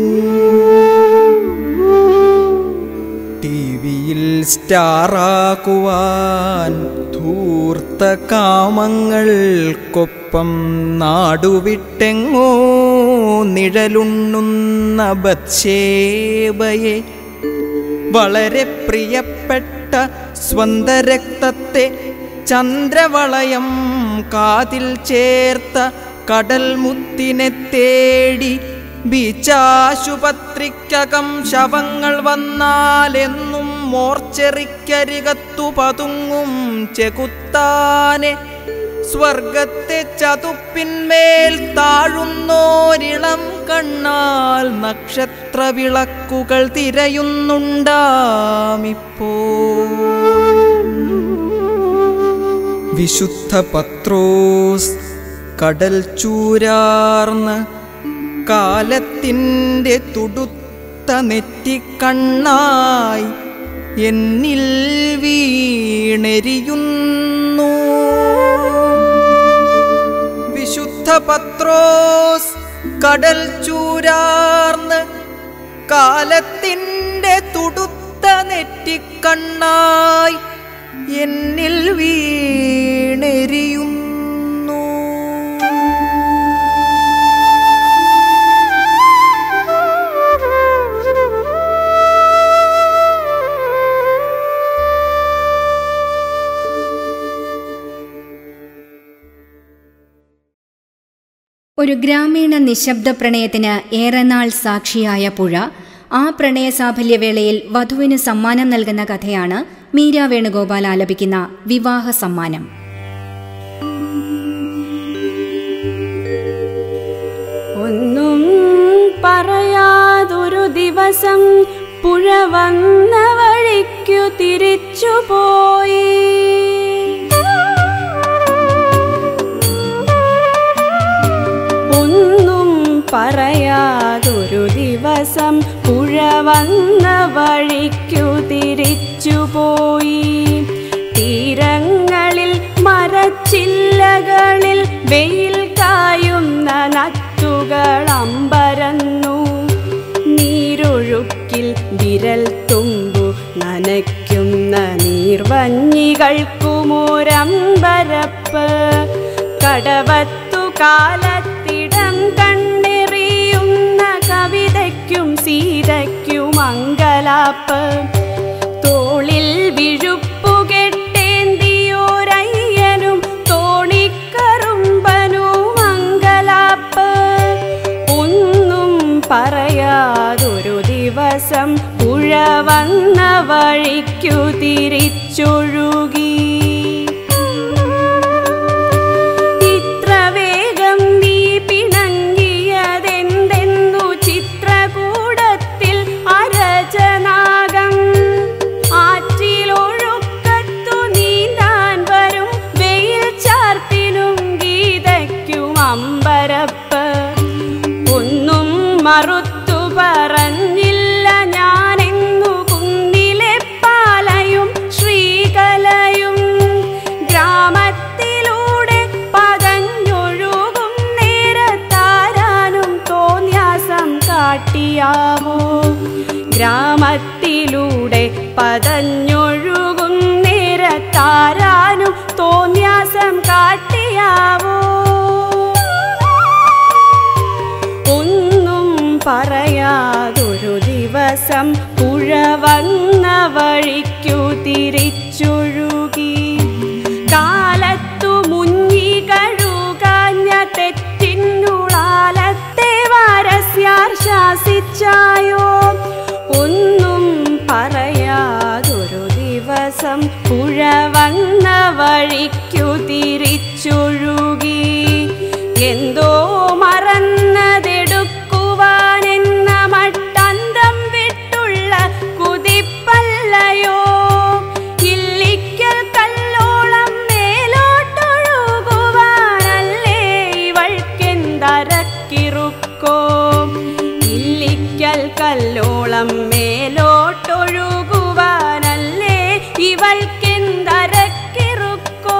ടി വിയിൽ സ്റ്റാറാക്കുവാൻ ധൂർത്ത കാമങ്ങൾക്കൊപ്പം നാടുവിട്ടെങ്ങോ നിഴലുണ്ണുന്ന ബത്ശേബയെ വളരെ പ്രിയപ്പെട്ട സ്വന്ത രക്തത്തെ ചന്ദ്രവളയം കാതിൽ ചേർത്ത കടൽ മുത്തിനെ തേടി ബീച്ചാശുപത്രിക്കകം ശവങ്ങൾ വന്നാലെന്നും മോർച്ചെറിക്കരികത്തു പതുങ്ങും ചെകുത്താനെ സ്വർഗത്തെ ചതുപ്പിന്മേൽ താഴുന്നോരിളം കണ്ണാൽ നക്ഷത്ര വിളക്കുകൾ തിരയുന്നുണ്ടാമിപ്പോ വിശുദ്ധ പത്രോസ് കടൽ ചൂരാർന്ന് കാലത്തിൻ്റെ തുടുത്ത നെറ്റിക്കണ്ണായി എന്നിൽ വീണെരിയുന്നു വിശുദ്ധ പത്രോസ് കടൽ ചൂരാർന്ന് കാലത്തിൻ്റെ തുടുത്ത നെറ്റിക്കണ്ണായി എന്നിൽ വീണെരിയുന്നു ഒരു ഗ്രാമീണ നിശബ്ദ പ്രണയത്തിന് ഏറെ നാൾ സാക്ഷിയായ പുഴ ആ പ്രണയ സാഫല്യവേളയിൽ വധുവിന് സമ്മാനം നൽകുന്ന കഥയാണ് മീര വേണുഗോപാൽ ആലപിക്കുന്ന വിവാഹ സമ്മാനം ഒന്നും പറയാതൊരു ദിവസം പുഴ വന്ന വഴിക്കു തിരിച്ചുപോയി ഒന്നും പറയാതൊരു ദിവസം പുഴ വന്ന വഴിക്കു തിരിച്ചുപോയി തീരങ്ങളിൽ മരച്ചില്ലകളിൽ വെയിൽ കായുന്ന നറ്റുകൾ അമ്പരന്നു നീരൊഴുക്കിൽ വിരൽ തുമ്പു നനയ്ക്കുന്ന നീർവഞ്ഞികൾക്കുമൊരമ്പരപ്പ് കടവത്തു കാലത്തിടം കണ്ണെറിയുന്ന കവിതയ്ക്കും സീതയ്ക്കും അങ്കലാപ്പ് തോളിൽ വിഴുപ്പുകെട്ടേന്തിയോരയ്യനും തോണിക്കറുമ്പനും അങ്കലാപ്പ് ഒന്നും പറയാതൊരു ദിവസം പുഴ വന്ന വഴിക്കു തിരിച്ചൊഴുകി ഇത്ര വേഗം നീ മറുത്തു പറഞ്ഞില്ല ഞാനെന്നു കുന്നിലെ പാലയും ശ്രീകലയും ഗ്രാമത്തിലൂടെ പതഞ്ഞൊഴുകും നേരത്താരാനും തോന്യാസം കാട്ടിയാവോ ഗ്രാമത്തിലൂടെ പതഞ്ഞൊഴുകും നേരത്താരാനും തോന്യാസം കാട്ടിയാവോ ഒന്നും പറയാതൊരു ദിവസം പുഴ വന്ന വഴിക്കു തിരിച്ചൊഴുകി കാലത്തു മുങ്ങി കഴുകാഞ്ഞ തെറ്റിനുളാലത്തെ വാരസ്യാർ ശാസിച്ചായോ ഒന്നും പറയാതൊരു ദിവസം പുഴ വന്ന വഴിക്കു തിരിച്ചൊഴുകി എന്തോ മറന്നതെടുക്കുവാനെന്ന മട്ടന്തം വിട്ടുള്ള കുതിപ്പല്ലയോ ഇല്ലിക്കൽ കല്ലോളം മേലോട്ടൊഴുകുവാനല്ലേ ഇവൾക്കെന്തരക്കിറുക്കോ ഇല്ലിക്കൽ കല്ലോളം മേലോട്ടൊഴുകുവാനല്ലേ ഇവൾക്കെന്തരക്കിറുക്കോ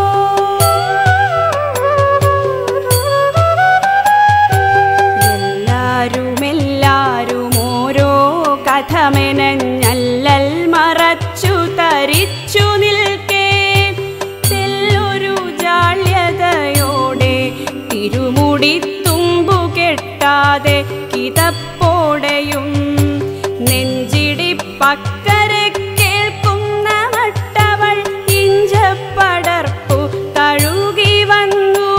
എല്ലാരും എല്ലാരും ഓരോ കഥമെനഞ്ഞല്ലൽ മറച്ചു തരിച്ചു നിൽക്കേ തെല്ലൊരു ജാള്യതയോടെ തിരുമുടി തുമ്പു കെട്ടാതെ കിതപ്പോടെയും നെഞ്ചിടി പക്കരെ കേൾക്കുന്ന മട്ടവൾ ഇഞ്ചപ്പടർപ്പു തഴുകി വന്നു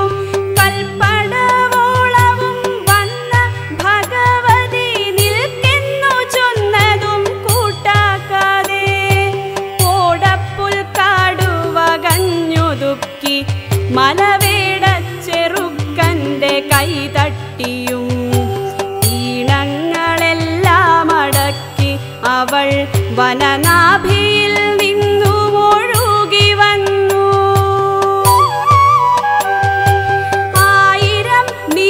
കൽപ്പടവോളവും വന്ന ഭഗവതി നിൽക്കെന്നു ചൊന്നതും കൂട്ടാക്കാതെ ഓടപ്പുൽ കാടുവകഞ്ഞൊതുക്കി മലവേട ചെറുക്കന്റെ കൈ തട്ടിയും ഈണങ്ങളെല്ലാം അടക്കി അവൾ വനനാഭിയിൽ നിന്നു ഒഴുകി വന്നു ആയിരം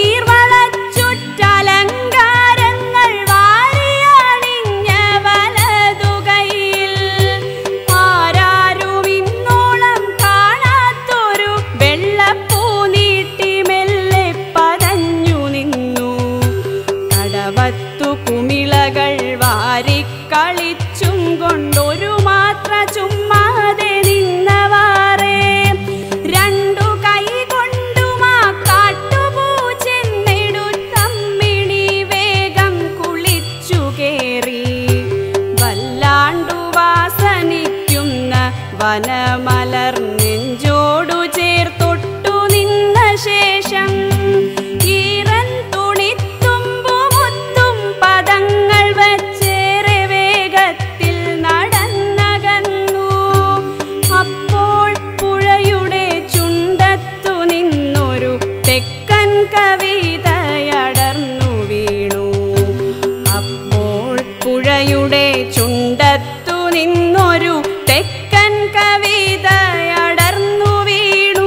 നീർവളച്ചുറ്റലങ്കാരങ്ങൾ വാരിയണിഞ്ഞ വലതുകൈയിൽ ആരാരും ഇന്നോളം കാണാത്തൊരു വെള്ളപ്പൂ നീട്ടി മെല്ലെ പതഞ്ഞു നിന്നു കടവത്തു കുമിളകൾ വാരിക്കളിച്ചും കൊണ്ടൊരു മാത്ര ചുമ്മാതെ നിന്നവാറേ രണ്ടു കൈ കൊണ്ടുമാ കാട്ടുപൂ ചെന്നെടുത്തമ്മിണി വേഗം കുളിച്ചു കേറി വല്ലാണ്ടു വാസനിക്കുന്ന വനമലർ നെഞ്ചോടു ചേർത്തൊട്ടു നിന്ന ശേഷം ഈറൻ തുണിത്തുമ്പുമുത്തും പദങ്ങൾ വച്ചേറെ വേഗത്തിൽ നടന്നകന്നു അപ്പോൾ പുഴയുടെ ചുണ്ടത്തു നിന്നൊരു തെക്കൻ കവിതയടർന്നു വീണു അപ്പോൾ പുഴയുടെ ചുണ്ടത്തു നിന്നൊരു തെക്കൻ കവിതയടർന്നു വീണു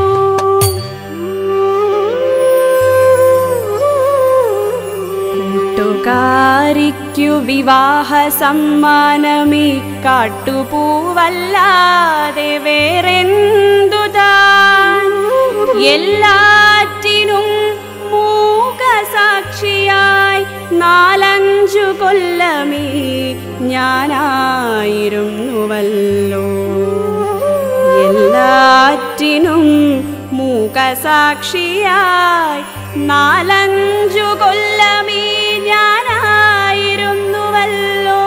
കൂട്ടുകാരിക്കു വിവാഹ സമ്മാനമീ കാട്ടുപൂവല്ലാതെ വേറെന്തു താൻ എല്ലാറ്റിനും മൂകസാക്ഷിയായി നാലഞ്ചു കൊല്ലമീ ഞാനായിരുന്നുവല്ലോ എല്ലാറ്റിനും മൂകസാക്ഷിയായി നാലഞ്ചു കൊല്ലമീ ഞാനായിരുന്നുവല്ലോ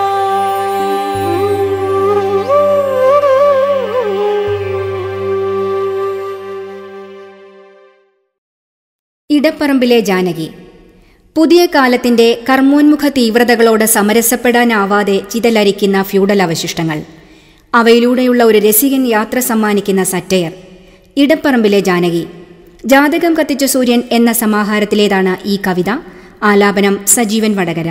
ഇടപ്പറമ്പിലെ ജാനകി പുതിയ കാലത്തിന്റെ കർമ്മോന്മുഖ തീവ്രതകളോട് സമരസപ്പെടാനാവാതെ ചിതലരിക്കുന്ന ഫ്യൂഡൽ അവശിഷ്ടങ്ങൾ അവയിലൂടെയുള്ള ഒരു രസികൻ യാത്ര സമ്മാനിക്കുന്ന സറ്റയർ ഇടപ്പറമ്പിലെ ജാനകി ജാതകം കത്തിച്ച സൂര്യൻ എന്ന സമാഹാരത്തിലേതാണ് ഈ കവിത ആലാപനം സജീവൻ വടകര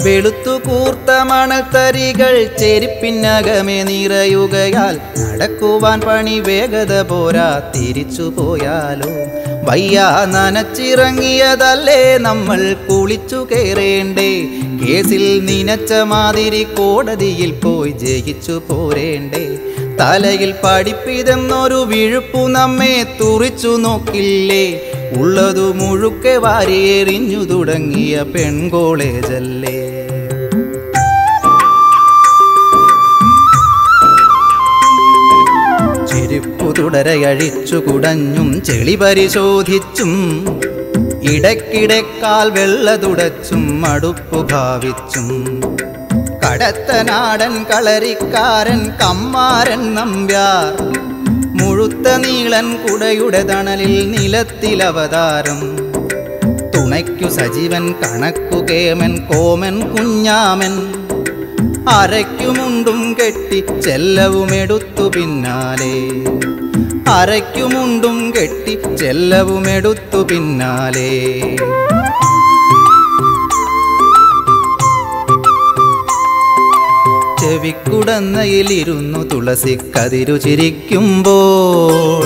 വെളുത്തു കൂർത്ത മണൽത്തരികൾ ചെരുപ്പിനകമേ നിറയുകയാൽ നടക്കുവാൻ പണി വേഗത പോരാ തിരിച്ചു പോയാലോ വയ്യ നനച്ചിറങ്ങിയതല്ലേ നമ്മൾ കുളിച്ചു കയറേണ്ടേ കേസിൽ നിനച്ച മാതിരി കോടതിയിൽ പോയി ജയിച്ചു പോരേണ്ടേ തലയിൽ പഠിപ്പിതെന്നൊരു വിഴുപ്പു നമ്മെ തുറിച്ചു നോക്കില്ലേ ഉള്ളതു മുഴുക്കെ വാരിയെറിഞ്ഞു തുടങ്ങിയ പെൺകോളേജല്ലേ ചെരുപ്പു തുടരയഴിച്ചു കുടഞ്ഞും ചെളി പരിശോധിച്ചും ഇടയ്ക്കിടക്കാൽ വെള്ള തുടച്ചും അടുപ്പു ഭാവിച്ചും കടത്തനാടൻ കളരിക്കാരൻ കമ്മാരൻ നമ്പ്യാർ മുഴുത്ത നീളൻ കുടയുടെ തണലിൽ നിലത്തിലവതാരം തുണയ്ക്കു സജീവൻ കണക്കു കേമൻ കോമൻ കുഞ്ഞാമൻ അരയ്ക്കുമുണ്ടും കെട്ടി ചെല്ലവുമെടുത്തു പിന്നാലെ അരയ്ക്കുമുണ്ടും കെട്ടി ചെല്ലവുമെടുത്തു പിന്നാലെ ചെവിക്കുടന്നയിലിരുന്നു തുളസി കതിരു ചിരിക്കുമ്പോൾ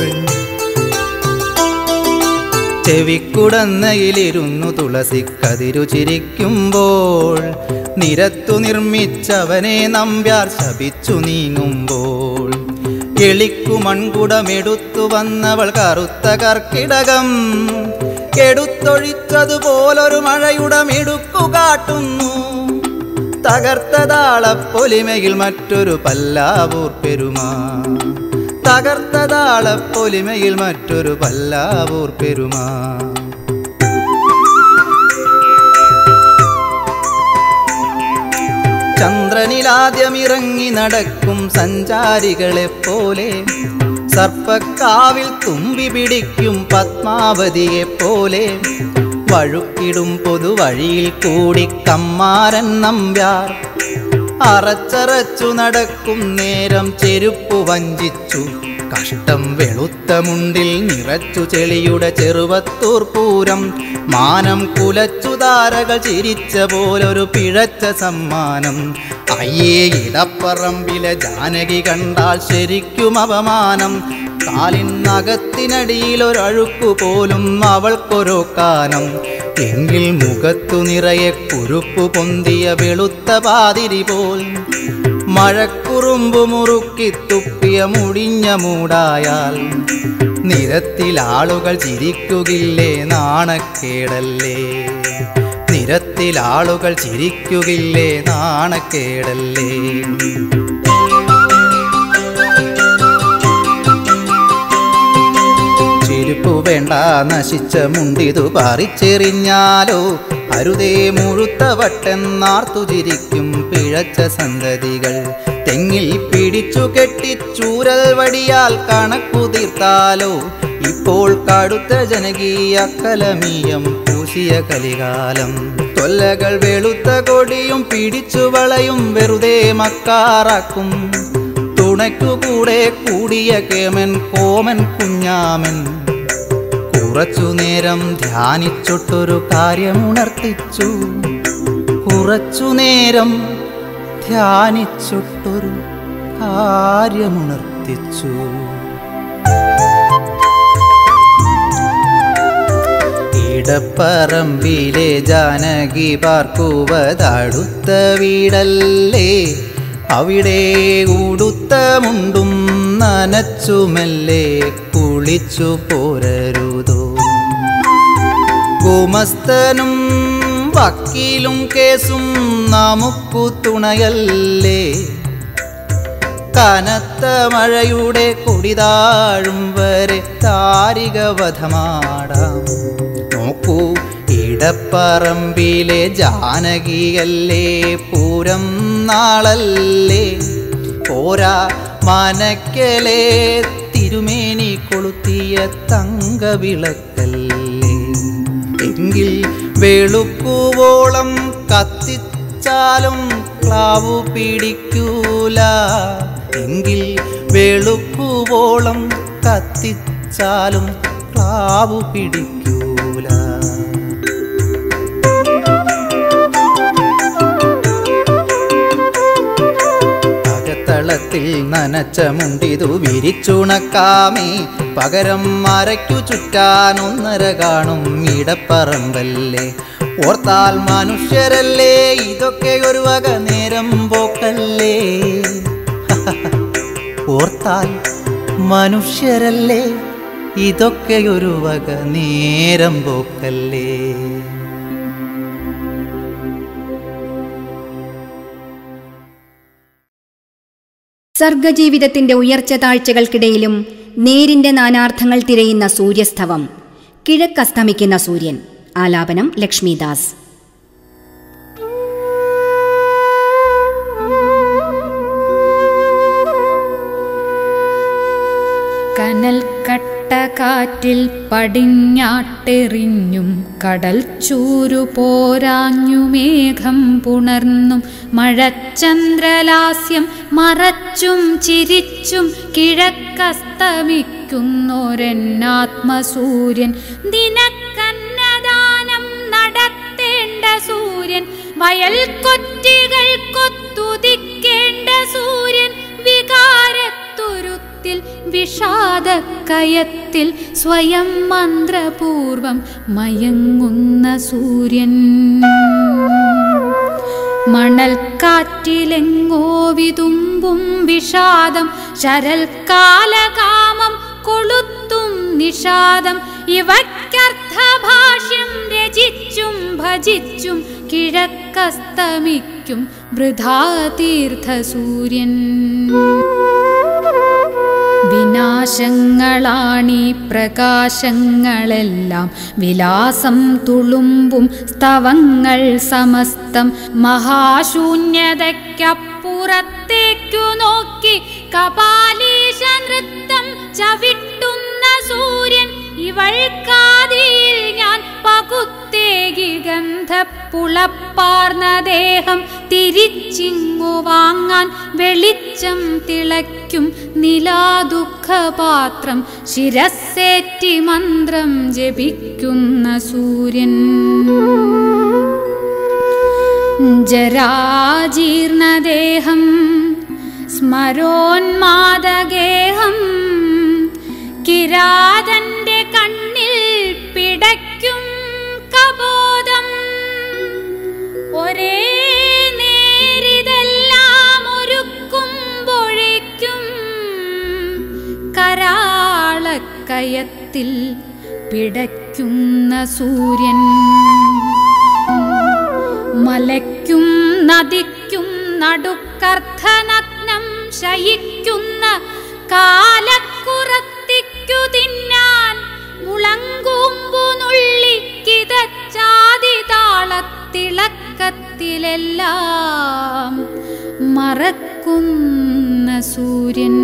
ചെവിക്കുടന്നയിലിരുന്നു തുളസി കതിരു ചിരിക്കുമ്പോൾ നിരത്തു നിർമ്മിച്ചവനെ നമ്പ്യാർ ശപിച്ചു നീങ്ങുമ്പോൾ എളിക്കു മൺകുടമെടുത്തു വന്നവൾ കറുത്ത കർക്കിടകം എടുത്തൊഴിച്ചതുപോലൊരു മഴയുടെ മിടുക്കു കാട്ടുന്നു തകർത്ത താളപ്പൊലിമയിൽ മറ്റൊരു പല്ലാവൂർ പെരുമാ തകർത്ത താളപ്പൊലിമയിൽ മറ്റൊരു പല്ലാവൂർ പെരുമാ ചന്ദ്രനിലാദ്യമിറങ്ങി നടക്കും സഞ്ചാരികളെ പോലെ സർപ്പക്കാവിൽ തുമ്പി പിടിക്കും പത്മാവതിയെ പോലെ വഴുക്കിടും പൊതുവഴിയിൽ കൂടി കമ്മാരൻ നമ്പ്യാർ അറച്ചറച്ചു നടക്കും നേരം ചെരുപ്പു വഞ്ചിച്ചു കഷ്ടം വെളുത്ത മുണ്ടിൽ നിറച്ചു ചെളിയുടെ ചെറുവത്തൂർ പൂരം മാനം കുലച്ചു താരകൾ ചിരിച്ച പോലൊരു പിഴച്ച സമ്മാനം അയ്യേ ഇടപ്പറമ്പിലെ ജാനകി കണ്ടാൽ ശരിക്കും അപമാനം കാലിനകത്തിനടിയിലൊരഴുക്കു പോലും അവൾക്കൊരു കാനം എങ്കിൽ മുഖത്തു നിറയെ കുരുപ്പു പൊന്തിയ വെളുത്ത പാതിരി പോൽ മഴക്കുറുമ്പു മുറുക്കി തുപ്പിയ മുടിഞ്ഞ മൂടായാൽ നിരത്തിൽ ആളുകൾ ചിരിക്കുകില്ലേ നാണക്കേടല്ലേ നിരത്തിൽ ആളുകൾ ചിരിക്കുകില്ലേ നാണക്കേടല്ലേ ചെരുപ്പു വേണ്ട നശിച്ച മുണ്ടിതു പറിച്ചെറിഞ്ഞാലോ അരുതേ മുഴുത്ത വട്ടെന്നാർത്തു ചിരിക്കും പിഴച്ച സന്തതികൾ തെങ്ങിൽ പിടിച്ചു കെട്ടി ചൂരൽ വടിയാൽ കണക്കു തീർത്താലോ ഇപ്പോൾ കടുത്ത ജനകീയ കലമീയം പൂശിയ കലികാലം കൊല്ലകൾ വെളുത്ത കൊടിയും പിടിച്ചു വളയും വെറുതെ മക്കാറാക്കും തുണയ്ക്കു കൂടെ കൂടിയ കേമൻ കോമൻ കുഞ്ഞാമൻ കുറച്ചു നേരം ധ്യാനിച്ചൊട്ടൊരു കാര്യമുണർത്തിച്ചു കുറച്ചു നേരം ധ്യാനിച്ചൊട്ടൊരു കാര്യമുണർത്തിച്ചു ഇടപ്പറമ്പിലെ ജാനകി പാർക്കുവതടുത്ത വീടല്ലേ അവിടെ ഉടുത്ത മുണ്ടും നനച്ചുമല്ലേ കുളിച്ചു പോരരുതോ ഗുമസ്തനും വക്കീലും കേസും നമുക്കു തുണയല്ലേ കനത്ത മഴയുടെ കൊടിതാഴും വരെ താരിക വധമാടാം നോക്കൂ ഇടപ്പറമ്പിലെ ജാനകിയല്ലേ പൂരം നാളല്ലേ പോരാ മനക്കലെ തിരുമേനി കൊളുത്തിയ തങ്കവിളക്കല്ലേ എങ്കിൽ വെളുക്കുവോളം കത്തിച്ചാലും ക്ലാവു പിടിക്കൂല എങ്കിൽ വെളുക്കുവോളം കത്തിച്ചാലും ക്ലാവു പിടിക്കൂല വെള്ളത്തിൽ നനച്ച മുണ്ടിതു വിരിച്ചുണക്കാമേ പകരം മരയ്ക്കു ചുറ്റാൻ ഒന്നര കാണും ഇടപ്പറമ്പല്ലേ ഓർത്താൽ മനുഷ്യരല്ലേ ഇതൊക്കെ ഒരു വക നേരം പോക്കല്ലേ ഓർത്താൽ മനുഷ്യരല്ലേ ഇതൊക്കെ ഒരു വക നേരം പോക്കല്ലേ സർഗജീവിതത്തിന്റെ ഉയർച്ച താഴ്ചകൾക്കിടയിലും നേരിന്റെ നാനാർത്ഥങ്ങൾ തിരയുന്ന സൂര്യസ്തവം കിഴക്കസ്തമിക്കുന്ന സൂര്യൻ ആലാപനം ലക്ഷ്മിദാസ് കനൽക്കട്ട കാറ്റിൽ പടിഞ്ഞാട്ടെറിഞ്ഞും കടൽ ചൂരു പോരാഞ്ഞു മേഘം പുണർന്നും മഴച്ചന്ദ്രലാസ്യം മറച്ചും ചിരിച്ചും കിഴക്കസ്തമിക്കുന്നൊരെന്നാത്മസൂര്യൻ ദിനക്കന്നദാനം നടത്തേണ്ട സൂര്യൻ വയൽ കൊറ്റികൾ കൊത്തുതിക്കേണ്ട സൂര്യൻ വികാരത്തുരുത്തിൽ വിഷാദക്കയത്തിൽ സ്വയം മന്ത്രപൂർവം മയങ്ങുന്ന സൂര്യൻ മണൽക്കാറ്റിലെങ്ങോ വിതുമ്പും വിഷാദം ശരൽക്കാലകാമം കൊളുത്തും നിഷാദം ഇവയ്ക്കർത്ഥഭാഷ്യം രചിച്ചും ഭജിച്ചും കിഴക്കസ്തമിക്കും വൃഥാ തീർത്ഥസൂര്യൻ വിനാശങ്ങളാണീ പ്രകാശങ്ങളെല്ലാം വിലാസം തുളുമ്പും സ്തവങ്ങൾ സമസ്തം മഹാശൂന്യതയ്ക്കപ്പുറത്തേക്കു നോക്കി കപാലീശ നൃത്തം ചവിട്ടുന്ന സൂര്യൻ ഇവൾക്കാതിയിൽ ഞാൻ പകുത്തേകി ഗന്ധപ്പുളപ്പാർന്ന ദേഹം തിരിച്ചിങ്ങു വാങ്ങാൻ വെളിച്ചം തിളയ്ക്കും നിലാദുഃഖപാത്രം ശിരസ്സേറ്റി മന്ത്രം ജപിക്കുന്ന സൂര്യൻ ജരാജീർണദേഹം സ്മരോന്മാദഗേഹം കിരാതന്റെ കണ്ണിൽ പിടയ്ക്കും കബോധം ഒരേ നേരിതെല്ലാം ഒരുക്കുമ്പോഴേക്കും കരാളക്കയത്തിൽ പിടയ്ക്കുന്ന സൂര്യൻ മലയ്ക്കും നദിക്കും നടുക്കർദ്ധനഗ്നം ശയിക്കുന്ന കാലക്കുറത്തിക്കു തിന്നാൻ മുളങ്കൂമ്പു നുള്ളിക്കിതച്ചാതി താളത്തിളക്കത്തിലെല്ലാം മറക്കുന്ന സൂര്യൻ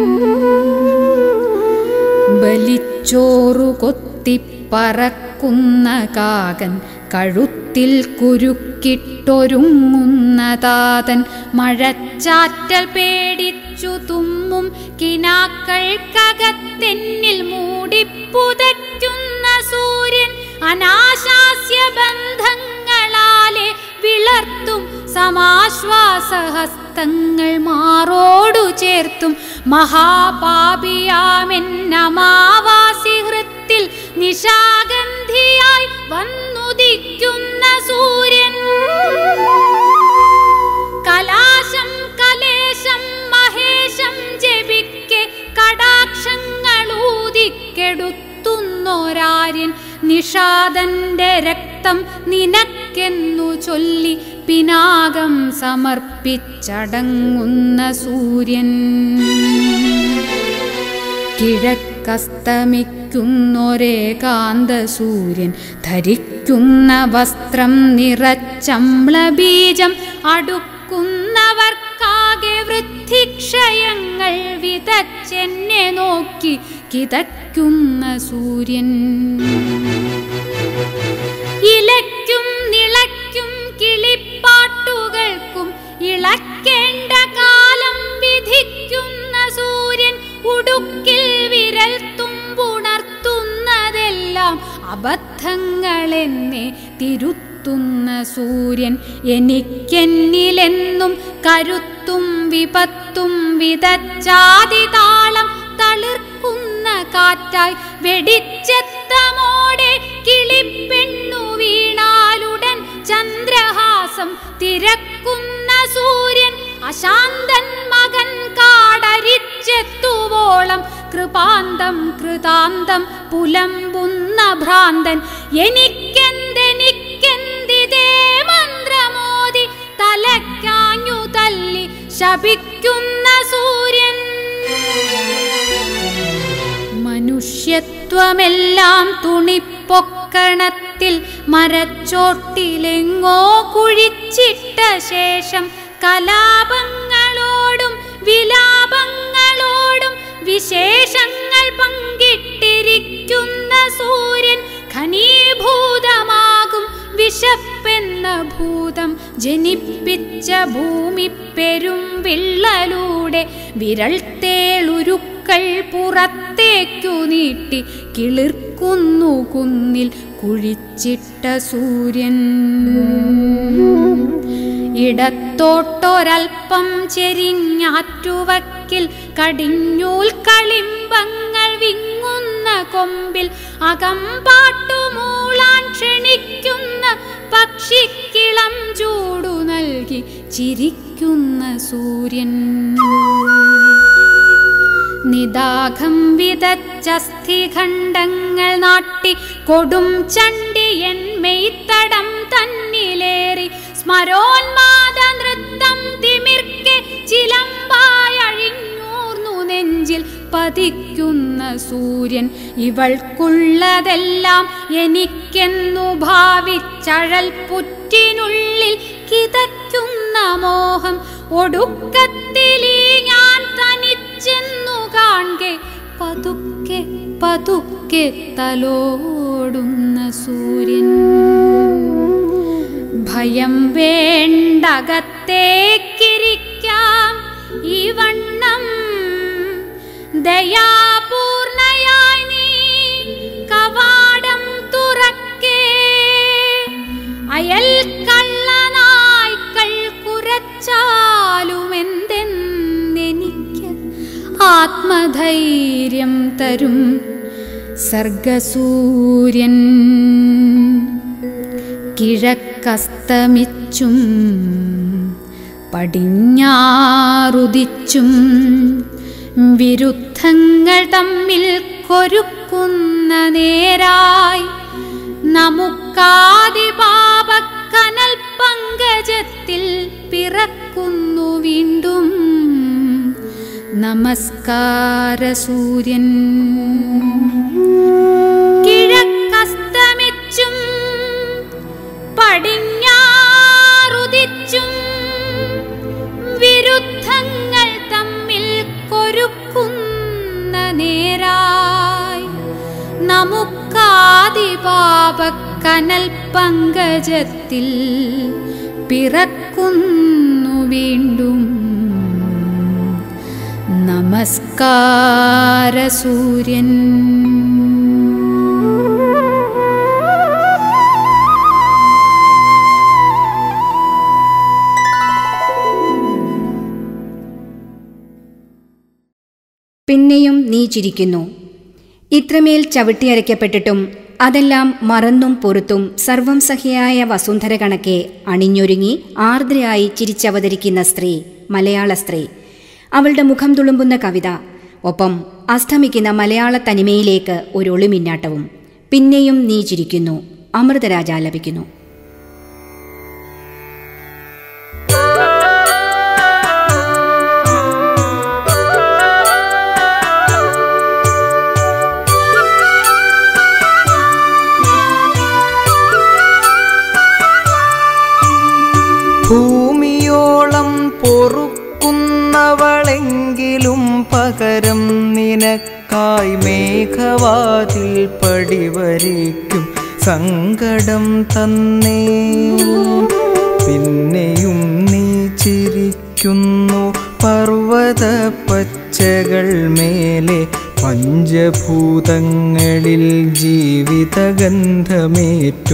ബലിച്ചോറു കൊത്തിപ്പറക്കുന്ന കാകൻ കഴുത്തിൽ കുരുക്കിട്ടൊരുങ്ങുന്ന താതൻ മഴച്ചാറ്റൽ പേടിച്ചു തുമ്മും കിനാക്കൾക്കകത്തെന്നിൽ മൂടിപ്പുതയ്ക്കുന്ന സൂര്യൻ അനാശാസ്യ ബന്ധങ്ങളാലെ വിളർത്തും സമാശ്വാസഹസ്തങ്ങൾ മാറോടു ചേർത്തും മഹാപാപിയാമെന്നമാവാസി ഹൃത്തിൽ നിശാഗന്ധിയായി വന്നുദിക്കുന്ന സൂര്യൻ കലാശം കലേശം മഹേശം ജപിക്കെ കടാക്ഷങ്ങളൂതിക്കെടുത്തുന്നൊരാര്യൻ നിഷാദന്റെ രക്തം നിനക്കെന്നു ചൊല്ലി പിനാകം സമർപ്പിച്ചടങ്ങുന്ന സൂര്യൻ കിഴക്കസ്തമിക്കുന്നൊരേകാന്ത സൂര്യൻ ധരിക്കുന്ന വസ്ത്രം നിറച്ചമ്ലബീജം അടുക്കുന്നവർക്കാകെ വൃദ്ധിക്ഷയങ്ങൾ വിതച്ചെന്നെ നോക്കി കിതയ്ക്കുന്ന സൂര്യൻ ഇലയ്ക്കും നിളയ്ക്കും കിളിപ്പാട്ടുകൾക്കും ഇളക്കേണ്ട കാലം വിധിക്കുന്ന സൂര്യൻ ഉടുക്കിൽ വിരൽ തുമ്പുണർത്തുന്നതെല്ലാം അബദ്ധങ്ങളെന്നെ തിരുത്തുന്ന സൂര്യൻ എനിക്കെന്നിലെന്നും കരുത്തും വിപത്തും വിത്തും വിതച്ചാതി താളം തളിർക്കുന്ന കാറ്റായി വെടിച്ചെത്തമോടെ കിളിപ്പെണ്ണു വീണാലുടൻ ചന്ദ്രഹാസം തിരക്കുന്ന സൂര്യൻ അശാന്തൻ മകൻ കാടരിച്ചെത്തുവോളം കൃപാന്തം കൃതാന്തം പുലമ്പുന്ന ഭ്രാന്തൻ എനിക്കെന്തെനിക്കെന്തിതേ മന്ത്രമോദി തലക്കാഞ്ഞു തല്ലി ശപിക്കുന്ന സൂര്യൻ മനുഷ്യത്വമെല്ലാം തുണിപ്പൊക്കണത്തിൽ മരച്ചോട്ടിലെങ്ങോ കുഴിച്ചിട്ട ശേഷം കലാപങ്ങളോടും വിലാപങ്ങളോടും വിശേഷങ്ങൾ പങ്കിട്ടിരിക്കുന്ന സൂര്യൻ ഖനീഭൂതമാകും വിശപ്പെന്ന ഭൂതം ജനിപ്പിച്ച ഭൂമി പെരും വിള്ളലൂടെ വിരൽ തേളുരുക്കൾ പുറത്തേക്കു നീട്ടി കിളിർക്കുന്നു കുന്നിൽ കുഴിച്ചിട്ട സൂര്യൻ ഇടത്തോട്ടൊരൽപ്പം ചെരിഞ്ഞാറ്റുവക്കിൽ കടിഞ്ഞൂൽ കളിമ്പങ്ങൾ വിങ്ങുന്ന കൊമ്പിൽ അകമ്പാട്ടുമൂളാൻ ക്ഷണിക്കുന്ന പക്ഷിക്കിളം ചൂടു നൽകി ചിരിക്കുന്ന സൂര്യൻ നിദാഘം വിതച്ചസ്ഥിഖണ്ഡങ്ങൾ നാട്ടി കൊടും ചണ്ടിയൻ മെയ്ത്തടം തന്നിലേറി സ്മരോന്മാദ നൃത്തം തിമിർക്കെ ചിലമ്പായഴിഞ്ഞൂർന്നു നെഞ്ചിൽ പതിക്കുന്ന സൂര്യൻ ഇവൾക്കുള്ളതെല്ലാം എനിക്കെന്നു ഭാവിച്ചഴൽ പുറ്റിനുള്ളിൽ കിതയ്ക്കുന്ന മോഹം ഒടുക്കത്തിലീ ഞാൻ തനിച്ചെന്നു കാണെ പതുക്കെ പതുക്കെ തലോടുന്ന സൂര്യൻ ഭയം വേണ്ടകത്തേക്കിരിക്കാം ഈ വണ്ണം ദയാപൂർണയായി നീ കവാടം തുറക്കേ അയൽ കള്ളനായ്ക്കൾ കുരച്ചാലുമെന്തെന്നെനിക്ക് ആത്മധൈര്യം തരും സർഗസൂര്യൻ കിഴക്കസ്തമിച്ചും പടിഞ്ഞാറുദിച്ചും വിരുദ്ധങ്ങൾ തമ്മിൽ കൊരുക്കുന്ന നേരായി നമുക്കാദിപാപക്കനൽ പങ്കജത്തിൽ പിറക്കുന്നു വീണ്ടും നമസ്കാര സൂര്യൻ കിഴക്കസ്തമിച്ചും പടിഞ്ഞാറുദിച്ചും വിരുദ്ധങ്ങൾ തമ്മിൽ കൊരുക്കുന്ന നേരായി നമുക്കാദിപാപക്കനൽ പങ്കജത്തിൽ പിറക്കുന്നു വീണ്ടും നമസ്കാര സൂര്യൻ പിന്നെയും നീ ചിരിക്കുന്നു ഇത്രമേൽ ചവിട്ടിയരയ്ക്കപ്പെട്ടിട്ടും അതെല്ലാം മറന്നും പൊറുത്തും സർവം സഖിയായ വസുന്ധര കണക്കെ അണിഞ്ഞൊരുങ്ങി ആർദ്രയായി ചിരിച്ചവതരിക്കുന്ന സ്ത്രീ മലയാള സ്ത്രീ അവളുടെ മുഖം തുളുമ്പുന്ന കവിത ഒപ്പം അസ്തമിക്കുന്ന മലയാള തനിമയിലേക്ക് ഒരു ഒളിമിന്നാട്ടവും പിന്നെയും നീ ചിരിക്കുന്നു അമൃതരാജ ലഭിക്കുന്നു ഭൂമിയോളം പൊറുക്കുന്നവളെങ്കിലും പകരം നിനക്കായി മേഘവാതിൽ പടിവരയ്ക്കും സങ്കടം തന്നേ പിന്നെയും നീ ചിരിക്കുന്നു പർവ്വത പച്ചകൾ മേലെ പഞ്ചഭൂതങ്ങളിൽ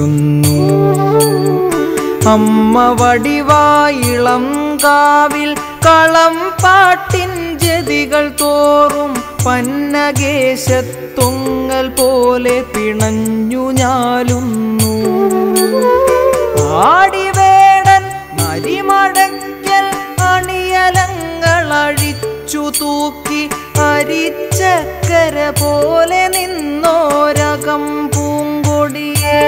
ജീവിതഗന്ധമേറ്റുന്നു അമ്മ വടിവായിളം കാവിൽ കളം പാട്ടിൻ ജതികൾ തോറും പന്നകേശത്തൊങ്ങൽ പോലെ പിണഞ്ഞു ഞാലുന്നു ആടിവേടൻ നരിമടയ്ക്കൽ അണിയലങ്ങൾ അഴിച്ചു തൂക്കി അരിച്ചക്കര പോലെ നിന്നോരകം പൂങ്കൊടിയേ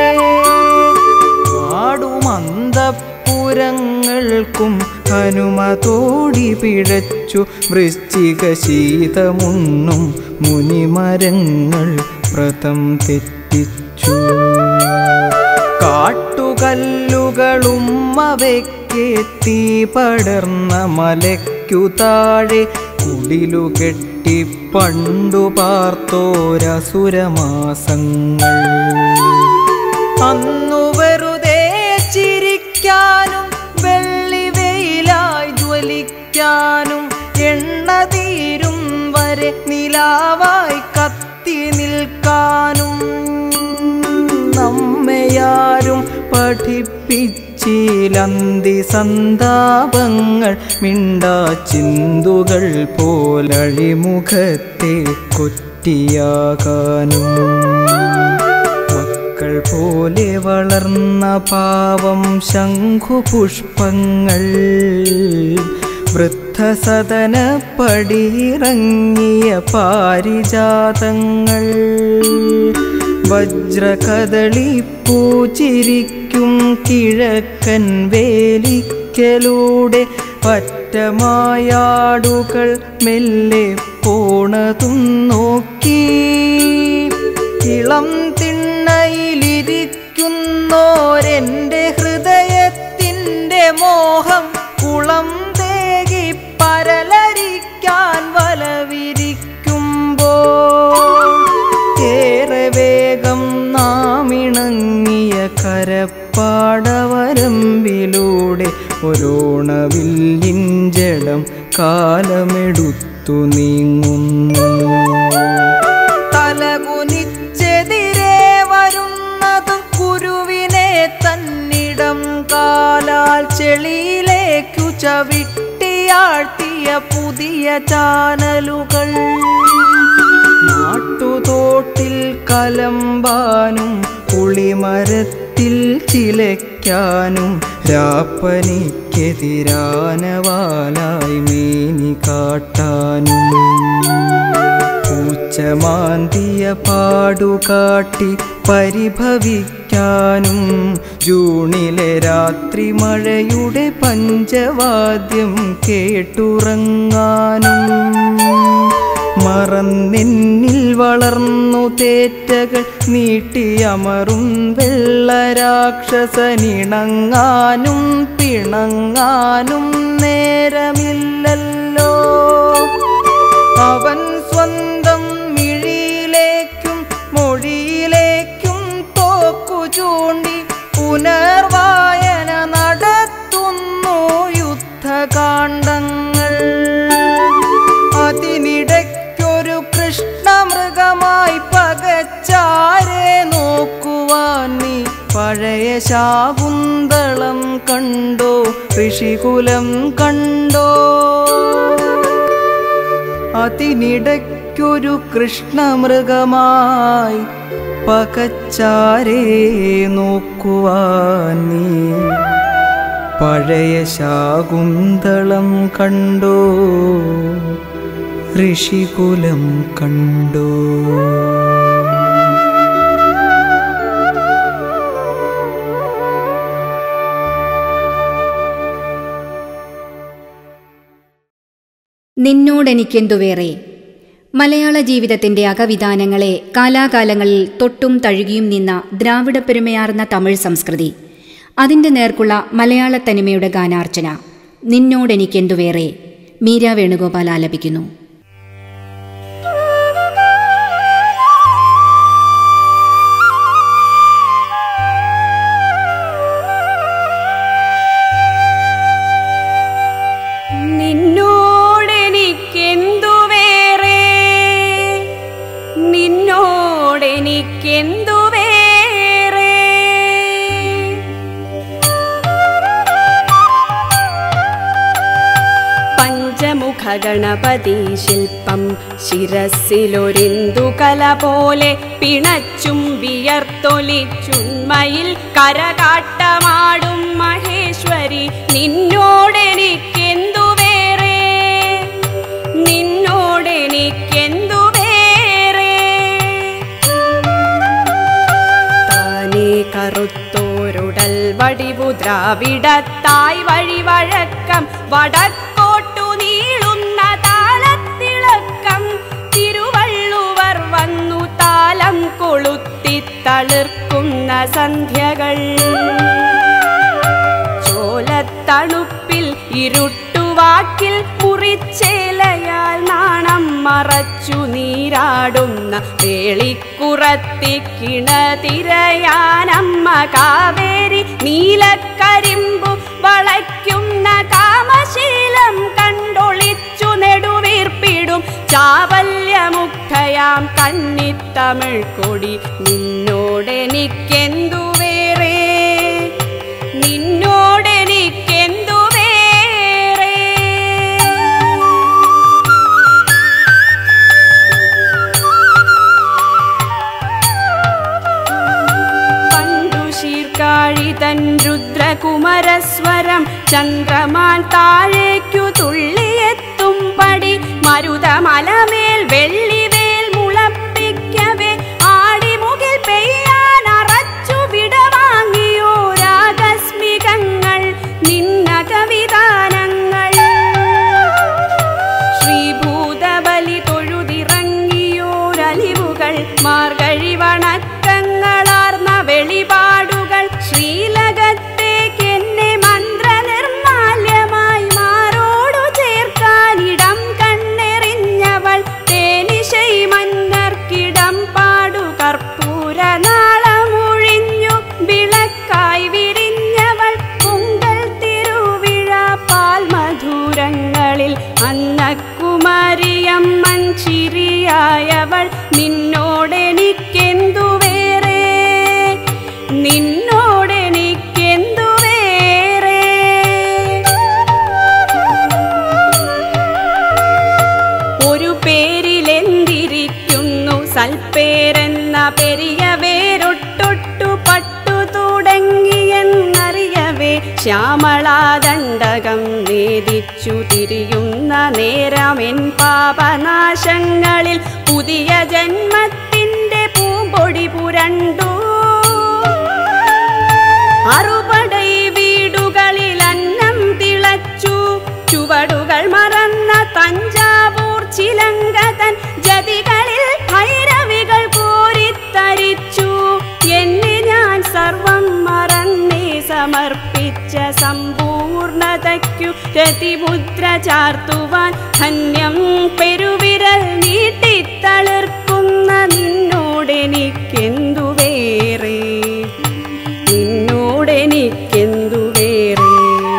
പാടുമന്തപ്പുരങ്ങൾക്കും ഹനുമതോടി പിഴച്ചു വൃശ്ചിക ശീതമുണ്ണും മുനിമരങ്ങൾ വ്രതം തെറ്റിച്ചു കാട്ടുകല്ലുകളും അവയ്ക്കെത്തി പടർന്ന മലയ്ക്കു താഴെ കുടിലു കെട്ടി പണ്ടു പാർത്തോരസുരമാസങ്ങൾ അന്നു വെറുതെ ചിരിക്കാനും വെള്ളി വെയിലായി ജ്വലിക്കാനും എണ്ണ തീരും വരെ നിലാവായി കത്തി നിൽക്കാനും നമ്മയാരും പഠിപ്പിച്ചിലന്തി സന്താപങ്ങൾ മിണ്ടാ ചിന്തുകൾ പോലഴിമുഖത്തെ കൊറ്റിയാകാനും മക്കൾ പോലെ വളർന്ന പാവം ശംഖുപുഷ്പങ്ങൾ വൃദ്ധസദന പടിയിറങ്ങിയ പാരിജാതങ്ങൾ വജ്രകദളി പൂച്ചിരിക്കും കിഴക്കൻ വേലിക്കലൂടെ പറ്റമായാടുകൾ മെല്ലെ പോണതും നോക്കി ഇളം തിണ്ണയിലിരിക്കുന്നോരെൻ്റെ ഹൃദയത്തിൻ്റെ മോഹം കുളം തേകി പരലരിക്കാൻ വലവിരിക്കുമ്പോ ഏറെ വേഗം നാമിണങ്ങിയ കരപ്പാടവരമ്പിലൂടെ ഒരോണവില്ലിൻ ജഡം കാലമെടുത്തു നീങ്ങുന്നു തലകുനിച്ചെതിരെ വരുന്നത് കുരുവിനെ തന്നിടം കാലാൽ ചെളിയിലേക്കു ചവിട്ടിയാഴ്ത്തിയ പുതിയ ചാനലുകൾ നാട്ടുതോട്ടിൽ കലമ്പാനും പുളിമരത്തിൽ ചിലയ്ക്കാനും രാപ്പനിക്കെതിരാനവാലായി മേനി കാട്ടാനും പൂച്ചമാന്തിയ പാടുകാട്ടി പരിഭവിക്കാനും ജൂണിലെ രാത്രി മഴയുടെ പഞ്ചവാദ്യം കേട്ടുറങ്ങാനും മറന്നെന്നിൽ വളർന്നു തേറ്റകൾ നീട്ടിയമറും വെള്ളരാക്ഷസനിണങ്ങാനും പിണങ്ങാനും നേരമില്ലല്ലോ അവൻ സ്വന്തം മിഴിയിലേക്കും മൊഴിയിലേക്കും തോക്കു ചൂണ്ടി പുനർവായന നടത്തുന്നു യുദ്ധകാണ്ഡങ്ങൾ അതിനിടയ്ക്കൊരു കൃഷ്ണമൃഗമായി പകച്ചാരെ നോക്കുവാൻ നീ പഴയ ശാകുന്തളം കണ്ടോ ഋഷികുലം കണ്ടോ അതിനിടയ്ക്കൊരു കൃഷ്ണമൃഗമായി പകച്ചാരെ നോക്കുവാൻ നീ പഴയ ശാകുന്തളം കണ്ടോ ഋഷികുലം കണ്ടോ നിന്നോടെനിക്കെന്തു വേറെ മലയാള ജീവിതത്തിന്റെ അകവിധാനങ്ങളെ കാലാകാലങ്ങളിൽ തൊട്ടും തഴുകിയും നിന്ന ദ്രാവിഡ പെരുമയാർന്ന തമിഴ് സംസ്കൃതി അതിന്റെ നേർക്കുള്ള മലയാള തനിമയുടെ ഗാനാർച്ചന നിന്നോടെനിക്കെന്തു വേറെ മീര വേണുഗോപാൽ ആലപിക്കുന്നു നിന്നോടെനിക്കെന്തു വേറെ നിന്നോടെനിക്കെന്തു വേറെ മുഖഗണപതി ശില്പം ശിരസിലൊരിന്ദു കല പോലെ പിണച്ചും വിയർത്തൊലിച്ചുണ്മയിൽ കരകാട്ടമാടും മഹേശ്വരി നിന്നോടെനിക്കെന്തു വേറെ നിന്നോടെനിക്കെന്തു വേറെ താനേ കറുത്തോരുടൽ വടിവു ദ്രാവിഡത്തായി വഴി വഴക്കം വടക്കോട്ടു നീളുന്ന താളത്തിളക്കം തിരുവള്ളുവർ വന്നു താലം കൊളുത്തി തളിർക്കുന്ന സന്ധ്യകൾ ചോലത്തണുപ്പിൽ ഇരുട്ടുവാക്കിൽ മുറിച്ചേലയാൽ നാണം മറച്ചു നീരാടുന്ന വേളിക്കുറത്തി കിണതിരയാനമ്മ കാവേരി നീലക്കരിമ്പു വളയ്ക്കുന്ന കാമശീലം കണ്ടൊളിച്ചു നെടുവീർപ്പിടും ചാവല്യമുക്തയാം കന്നിത്തമിഴ് കൊടി നിന്നോടെനിക്കെന്തു വേറെ നിന്നോടെനിക്കെന്തു വേറെ പണ്ടു ശീർക്കാഴി തൻ രുദ്രകുമരസ്വരം ചന്ദ്രമാൻ താഴേക്കു തുള്ളിയെത്തും പടി മരുതമലമേൽ വെള്ളിവേൽ മുളപ്പിക്കവേ ആടിമുകിൽ പെയ്യാൻ അറച്ചു വിടവാങ്ങിയോരാകസ്മികങ്ങൾ നിന്ന കവിതാനങ്ങൾ ശ്രീഭൂതബലി തൊഴുതിറങ്ങിയോരലിവുകൾ മാർഗഴി വണക്കങ്ങളാർന്ന വെളിപാടുകൾ ശ്രീലകത്തേക്ക് എന്നെ മന്ത്രനിർമാല്യമായി മാറോടു ചേർക്കാനിടം കണ്ണെറിഞ്ഞവൾ തേനിശൈ മന്നർക്കിടം പാടു കർപ്പൂര നാളമൊഴിഞ്ഞു വിളക്കായി വിരിഞ്ഞവൾ പൊങ്കൽ തിരുവിഴ പാൽ മധുരങ്ങളിൽ അന്നക്കുമാരിയമ്മൻ ചിരിയായവൾ നിന്നോടെനിക്കെന്തു വേറെ നിന്നോടെനിക്കെന്തു വേറെ ഒരു പേരിലെന്തിരിക്കുന്നു സൽപ്പേരെന്ന പെരിയ വേരൊട്ടൊട്ടു പട്ടു തുടങ്ങിയെന്നറിയവേ ശ്യാമളാദണ്ഡകം നേദിച്ചു തിരിയുന്ന നേരമെൻ പാപനാശങ്ങളിൽ പുതിയ ജന്മത്തിൻ്റെ പൂമ്പൊടി പുരണ്ടു അറുപടൈ വീടുകളിൽ അന്നം തിളച്ചു ചുവടുകൾ മറന്ന തഞ്ചാവൂർ ചിലങ്കതൻ ജതികളിൽ ഭൈരവികൾ കോരിത്തരിച്ചു എന്നെ ഞാൻ സർവം മറന്നേ സമർപ്പിച്ച സമ്പൂർണതയ്ക്കു രതിമുദ്ര ചാർത്തുവാൻ ധന്യം പെരുവിരൽ നീട്ടിത്തളിർക്കുന്ന നിന്നോടെനിക്കെന്തു വേറെ നിന്നോടെനിക്കെന്തു വേറെ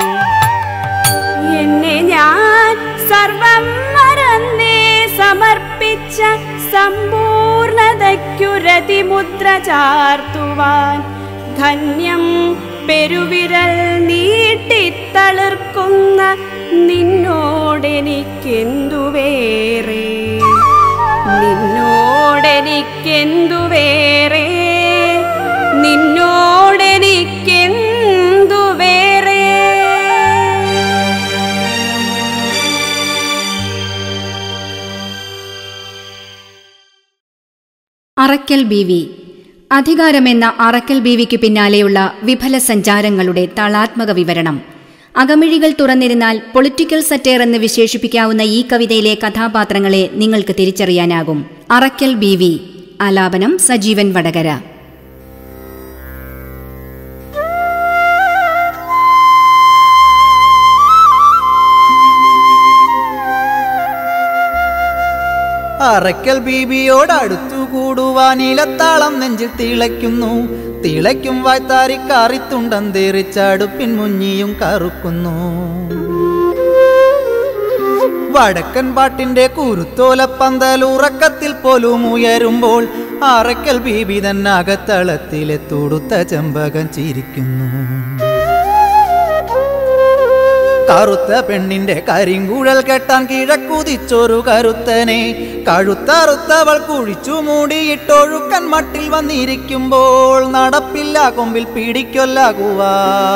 എന്നെ ഞാൻ സർവം മറന്നേ സമർപ്പിച്ച സമ്പൂർണതയ്ക്കു രതിമുദ്ര ചാർത്തുവാൻ ധന്യം പെരുവിരൽ നീട്ടിത്തളിർക്കുന്ന നിന്നോടെനിക്കെന്തു വേറെ നിന്നോടെനിക്കെന്തു വേറെ നിന്നോടെനിക്കെന്തു വേറെ അറക്കൽ ബീവി അധികാരമെന്ന അറക്കൽ ബീവിക്ക് പിന്നാലെയുള്ള വിഫല സഞ്ചാരങ്ങളുടെ തളാത്മക വിവരണം അകമിഴികൾ തുറന്നിരുന്നാൽ പൊളിറ്റിക്കൽ സറ്റേർ എന്ന് വിശേഷിപ്പിക്കാവുന്ന ഈ കവിതയിലെ കഥാപാത്രങ്ങളെ നിങ്ങൾക്ക് തിരിച്ചറിയാനാകും അറക്കൽ ബീവി ആലാപനം സജീവൻ വടകര അറക്കൽ ബീബിയോട് അടുത്തുകൂടുവാൻ ഇലത്താളം നെഞ്ചിൽ തിളയ്ക്കുന്നു തിളയ്ക്കും വായ്ത്താരി കാറിത്തുണ്ടം തേറിച്ചടുപ്പിൻ മുഞ്ഞിയും കറുക്കുന്നു വടക്കൻ പാട്ടിന്റെ കുരുത്തോലപ്പന്തൽ ഉറക്കത്തിൽ പോലും ഉയരുമ്പോൾ അറക്കൽ ബീബി തന്നെ അകത്തളത്തിലെ തുടുത്ത ചെമ്പകൻ ചിരിക്കുന്നു കറുത്ത പെണ്ണിന്റെ കരിങ്കുഴൽ കെട്ടാൻ കിഴക്കുതിച്ചൊരു കരുത്തനെ കഴുത്തറുത്തവൾ കുഴിച്ചു മൂടിയിട്ടൊഴുക്കൻ മട്ടിൽ വന്നിരിക്കുമ്പോൾ നടപ്പില്ല കൊമ്പിൽ പിടിക്കൊല്ലാകുവാ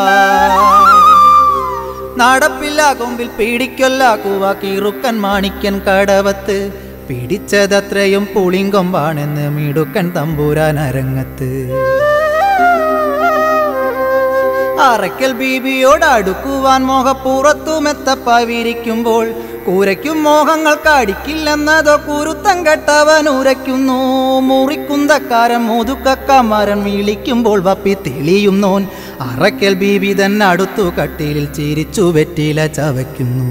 നടപ്പില്ല കൊമ്പിൽ പിടിക്കൊല്ലാകുവ കീറുക്കൻ മാണിക്കൻ കടവത്ത് പിടിച്ചതത്രയും പുളിങ്കൊമ്പാണെന്ന് മിടുക്കൻ തമ്പൂരാൻ അരങ്ങത്ത് അറയ്ക്കൽ ബീബിയോട് അടുക്കുവാൻ മോഹപ്പുറത്തുമെത്തപ്പാവിരിക്കുമ്പോൾ കൂരയ്ക്കും മോഹങ്ങൾ കാടിക്കില്ലെന്നതോ കുരുത്തം കെട്ടവൻ ഉരയ്ക്കുന്നു മുറിക്കുന്തക്കാരൻ മുതുക്കക്കാമരൻ വിളിക്കുമ്പോൾ വപ്പി തെളിയുന്നോൻ അറയ്ക്കൽ ബീബി തന്നെ അടുത്തു കട്ടിലിൽ ചിരിച്ചു വെറ്റില ചവയ്ക്കുന്നു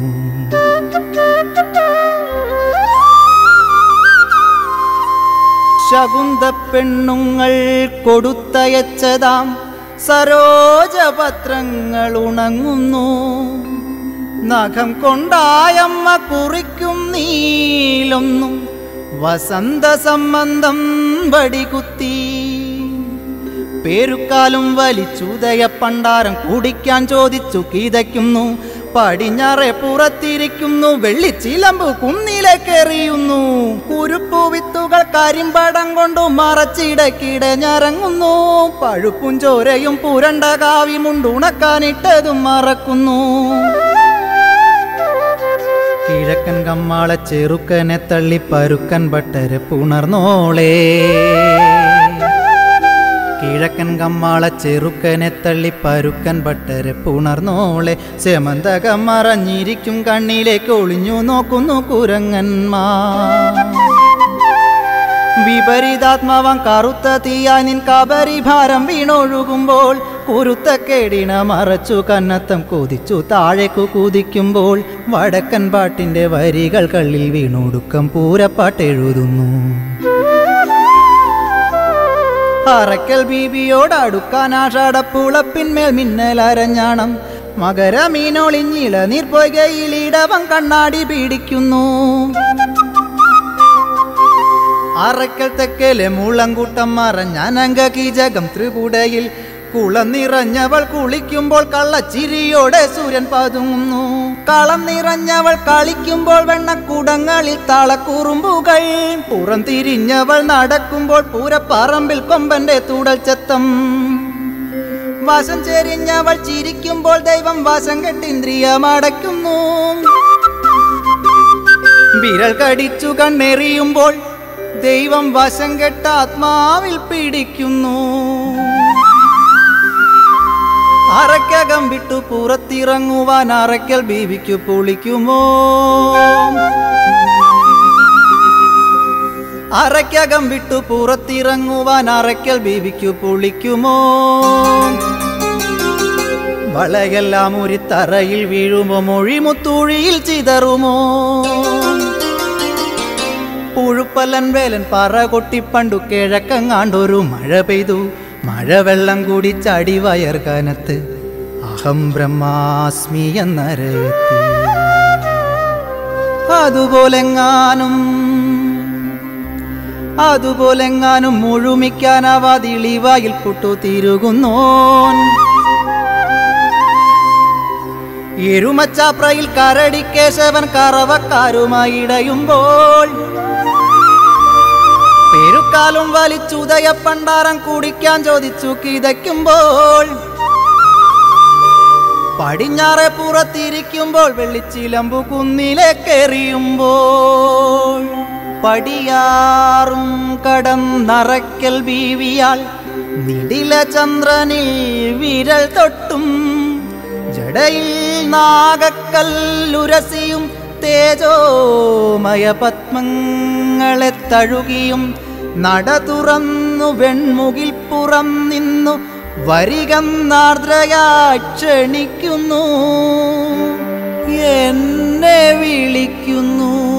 ശകുന്ത പെണ്ണുങ്ങൾ കൊടുത്തയച്ചതാം സരോജപത്രങ്ങൾ ഉണങ്ങുന്നു നഖം കൊണ്ടായമ്മ കുറിക്കും നീലൊന്നും വസന്ത സംബന്ധം വടികുത്തി പേരുക്കാലും വലിച്ചുദയ പണ്ടാരം കുടിക്കാൻ ചോദിച്ചു കീതയ്ക്കുന്നു പടിഞ്ഞാറെ പുറത്തിരിക്കുന്നു വെള്ളിച്ചിലമ്പ് കുന്നിലേക്കെറിയുന്നു കുരുപ്പു വിത്തുകൾ കരിമ്പടം കൊണ്ടു മറച്ചിടക്കിടെ ഞരങ്ങുന്നു പഴുപ്പും ചോരയും പുരണ്ട കാവിമുണ്ടുണക്കാനിട്ടതും മറക്കുന്നു കിഴക്കൻ കമ്മാള ചെറുക്കനെ തള്ളി പരുക്കൻ ബട്ടരെ പുണർന്നോളേ കിഴക്കൻ കമ്മാള ചെറുക്കനെ തള്ളി പരുക്കൻ ബട്ടരെ പുണർന്നോളെ സെമന്തകം മറഞ്ഞിരിക്കും കണ്ണിലേക്ക് ഒളിഞ്ഞു നോക്കുന്നു കുരങ്ങന്മാർ വിപരീതാത്മാവം കറുത്ത തീയായി നിൻ കബരിഭാരം വീണൊഴുകുമ്പോൾ കുരുത്തക്കേടിന മറച്ചു കന്നത്തം കൊതിച്ചു താഴേക്കു കുതിക്കുമ്പോൾ വടക്കൻ പാട്ടിന്റെ വരികൾ കള്ളിൽ വീണൊടുക്കം പൂരപ്പാട്ടെഴുതുന്നു അറക്കൽ ബീബിയോട് അടുക്കാൻ ആഷാടപ്പുളപ്പിന്മേൽ മിന്നലരഞ്ഞാണം മകരമീനൊളിഞ്ഞിള നീർപ്പൊയ്കയിലിടവം കണ്ണാടി പീഡിക്കുന്നു അറക്കൽ തെക്കലെ മുളങ്കൂട്ടം മറഞ്ഞനങ്ക കീചകം ത്രിപുടയിൽ കുളം നിറഞ്ഞവൾ കുളിക്കുമ്പോൾ കള്ളച്ചിരിയോടെ സൂര്യൻ പതുങ്ങുന്നു കളം നിറഞ്ഞവൾ കളിക്കുമ്പോൾ വെണ്ണക്കുടങ്ങളിൽ താളക്കുറുമ്പുകൾ പുറം തിരിഞ്ഞവൾ നടക്കുമ്പോൾ പൂരപ്പറമ്പിൽ കൊമ്പന്റെ തുടൽച്ചത്തം വശം ചെരിഞ്ഞവൾ ചിരിക്കുമ്പോൾ ദൈവം വശം കെട്ടിന്ദ്രിയമടയ്ക്കുന്നു വിരൽ കടിച്ചു കണ്ണെറിയുമ്പോൾ ദൈവം വശം കെട്ട ആത്മാവിൽ പിടിക്കുന്നു അറയ്ക്കകം വിട്ടു പുറത്തിറങ്ങുവാൻ അറയ്ക്കൽ ബീവിക്കു പൊളിക്കുമോ അറയ്ക്കകം വിട്ടു പുറത്തിറങ്ങുവാൻ അറയ്ക്കൽ ബീവിക്കു പൊളിക്കുമോ വളയെല്ലാം ഒരു തറയിൽ വീഴുമോ മൊഴിമുത്തൂഴിയിൽ ചിതറുമോ പുഴുപ്പലൻ വേലൻ പറ കൊട്ടിപ്പണ്ടു കിഴക്കങ്ങാണ്ടൊരു മഴ പെയ്തു മഴവെള്ളം കൂടി ചടി വയർ കനത്ത് അഹം ബ്രഹ്മാസ്മി എന്നരയത്തി അതുപോലെങ്ങാനും അതുപോലെങ്ങാനും മുഴുമിക്കാനാവാതിളിവായിൽ പുട്ടു തിരുകുന്നോൻ എരുമച്ചാപ്രയിൽ കരടിക്കേശവൻ കറവക്കാരുമായി ഇടയുമ്പോൾ പെരുക്കാലും വലിച്ചുദയ പണ്ടാരം കുടിക്കാൻ ചോദിച്ചു കിതയ്ക്കുമ്പോൾ പടിഞ്ഞാറെ പുറത്തിരിക്കുമ്പോൾ വെള്ളിച്ചിലമ്പു കുന്നിലേക്കെറിയുമ്പോൾ പടിയാറും കടം നറയ്ക്കൽ ബീവിയാൾ നിടില ചന്ദ്രനിൽ വിരൽ തൊട്ടും ജടയിൽ നാഗക്കല്ലുരസിയും തേജോമയ പത്മങ്ങളെ തഴുകിയും നട തുറന്നു വെൺമുകിൽ പുറം നിന്നു വരികം നാർദ്രയായി ക്ഷണിക്കുന്നു എന്നെ വിളിക്കുന്നു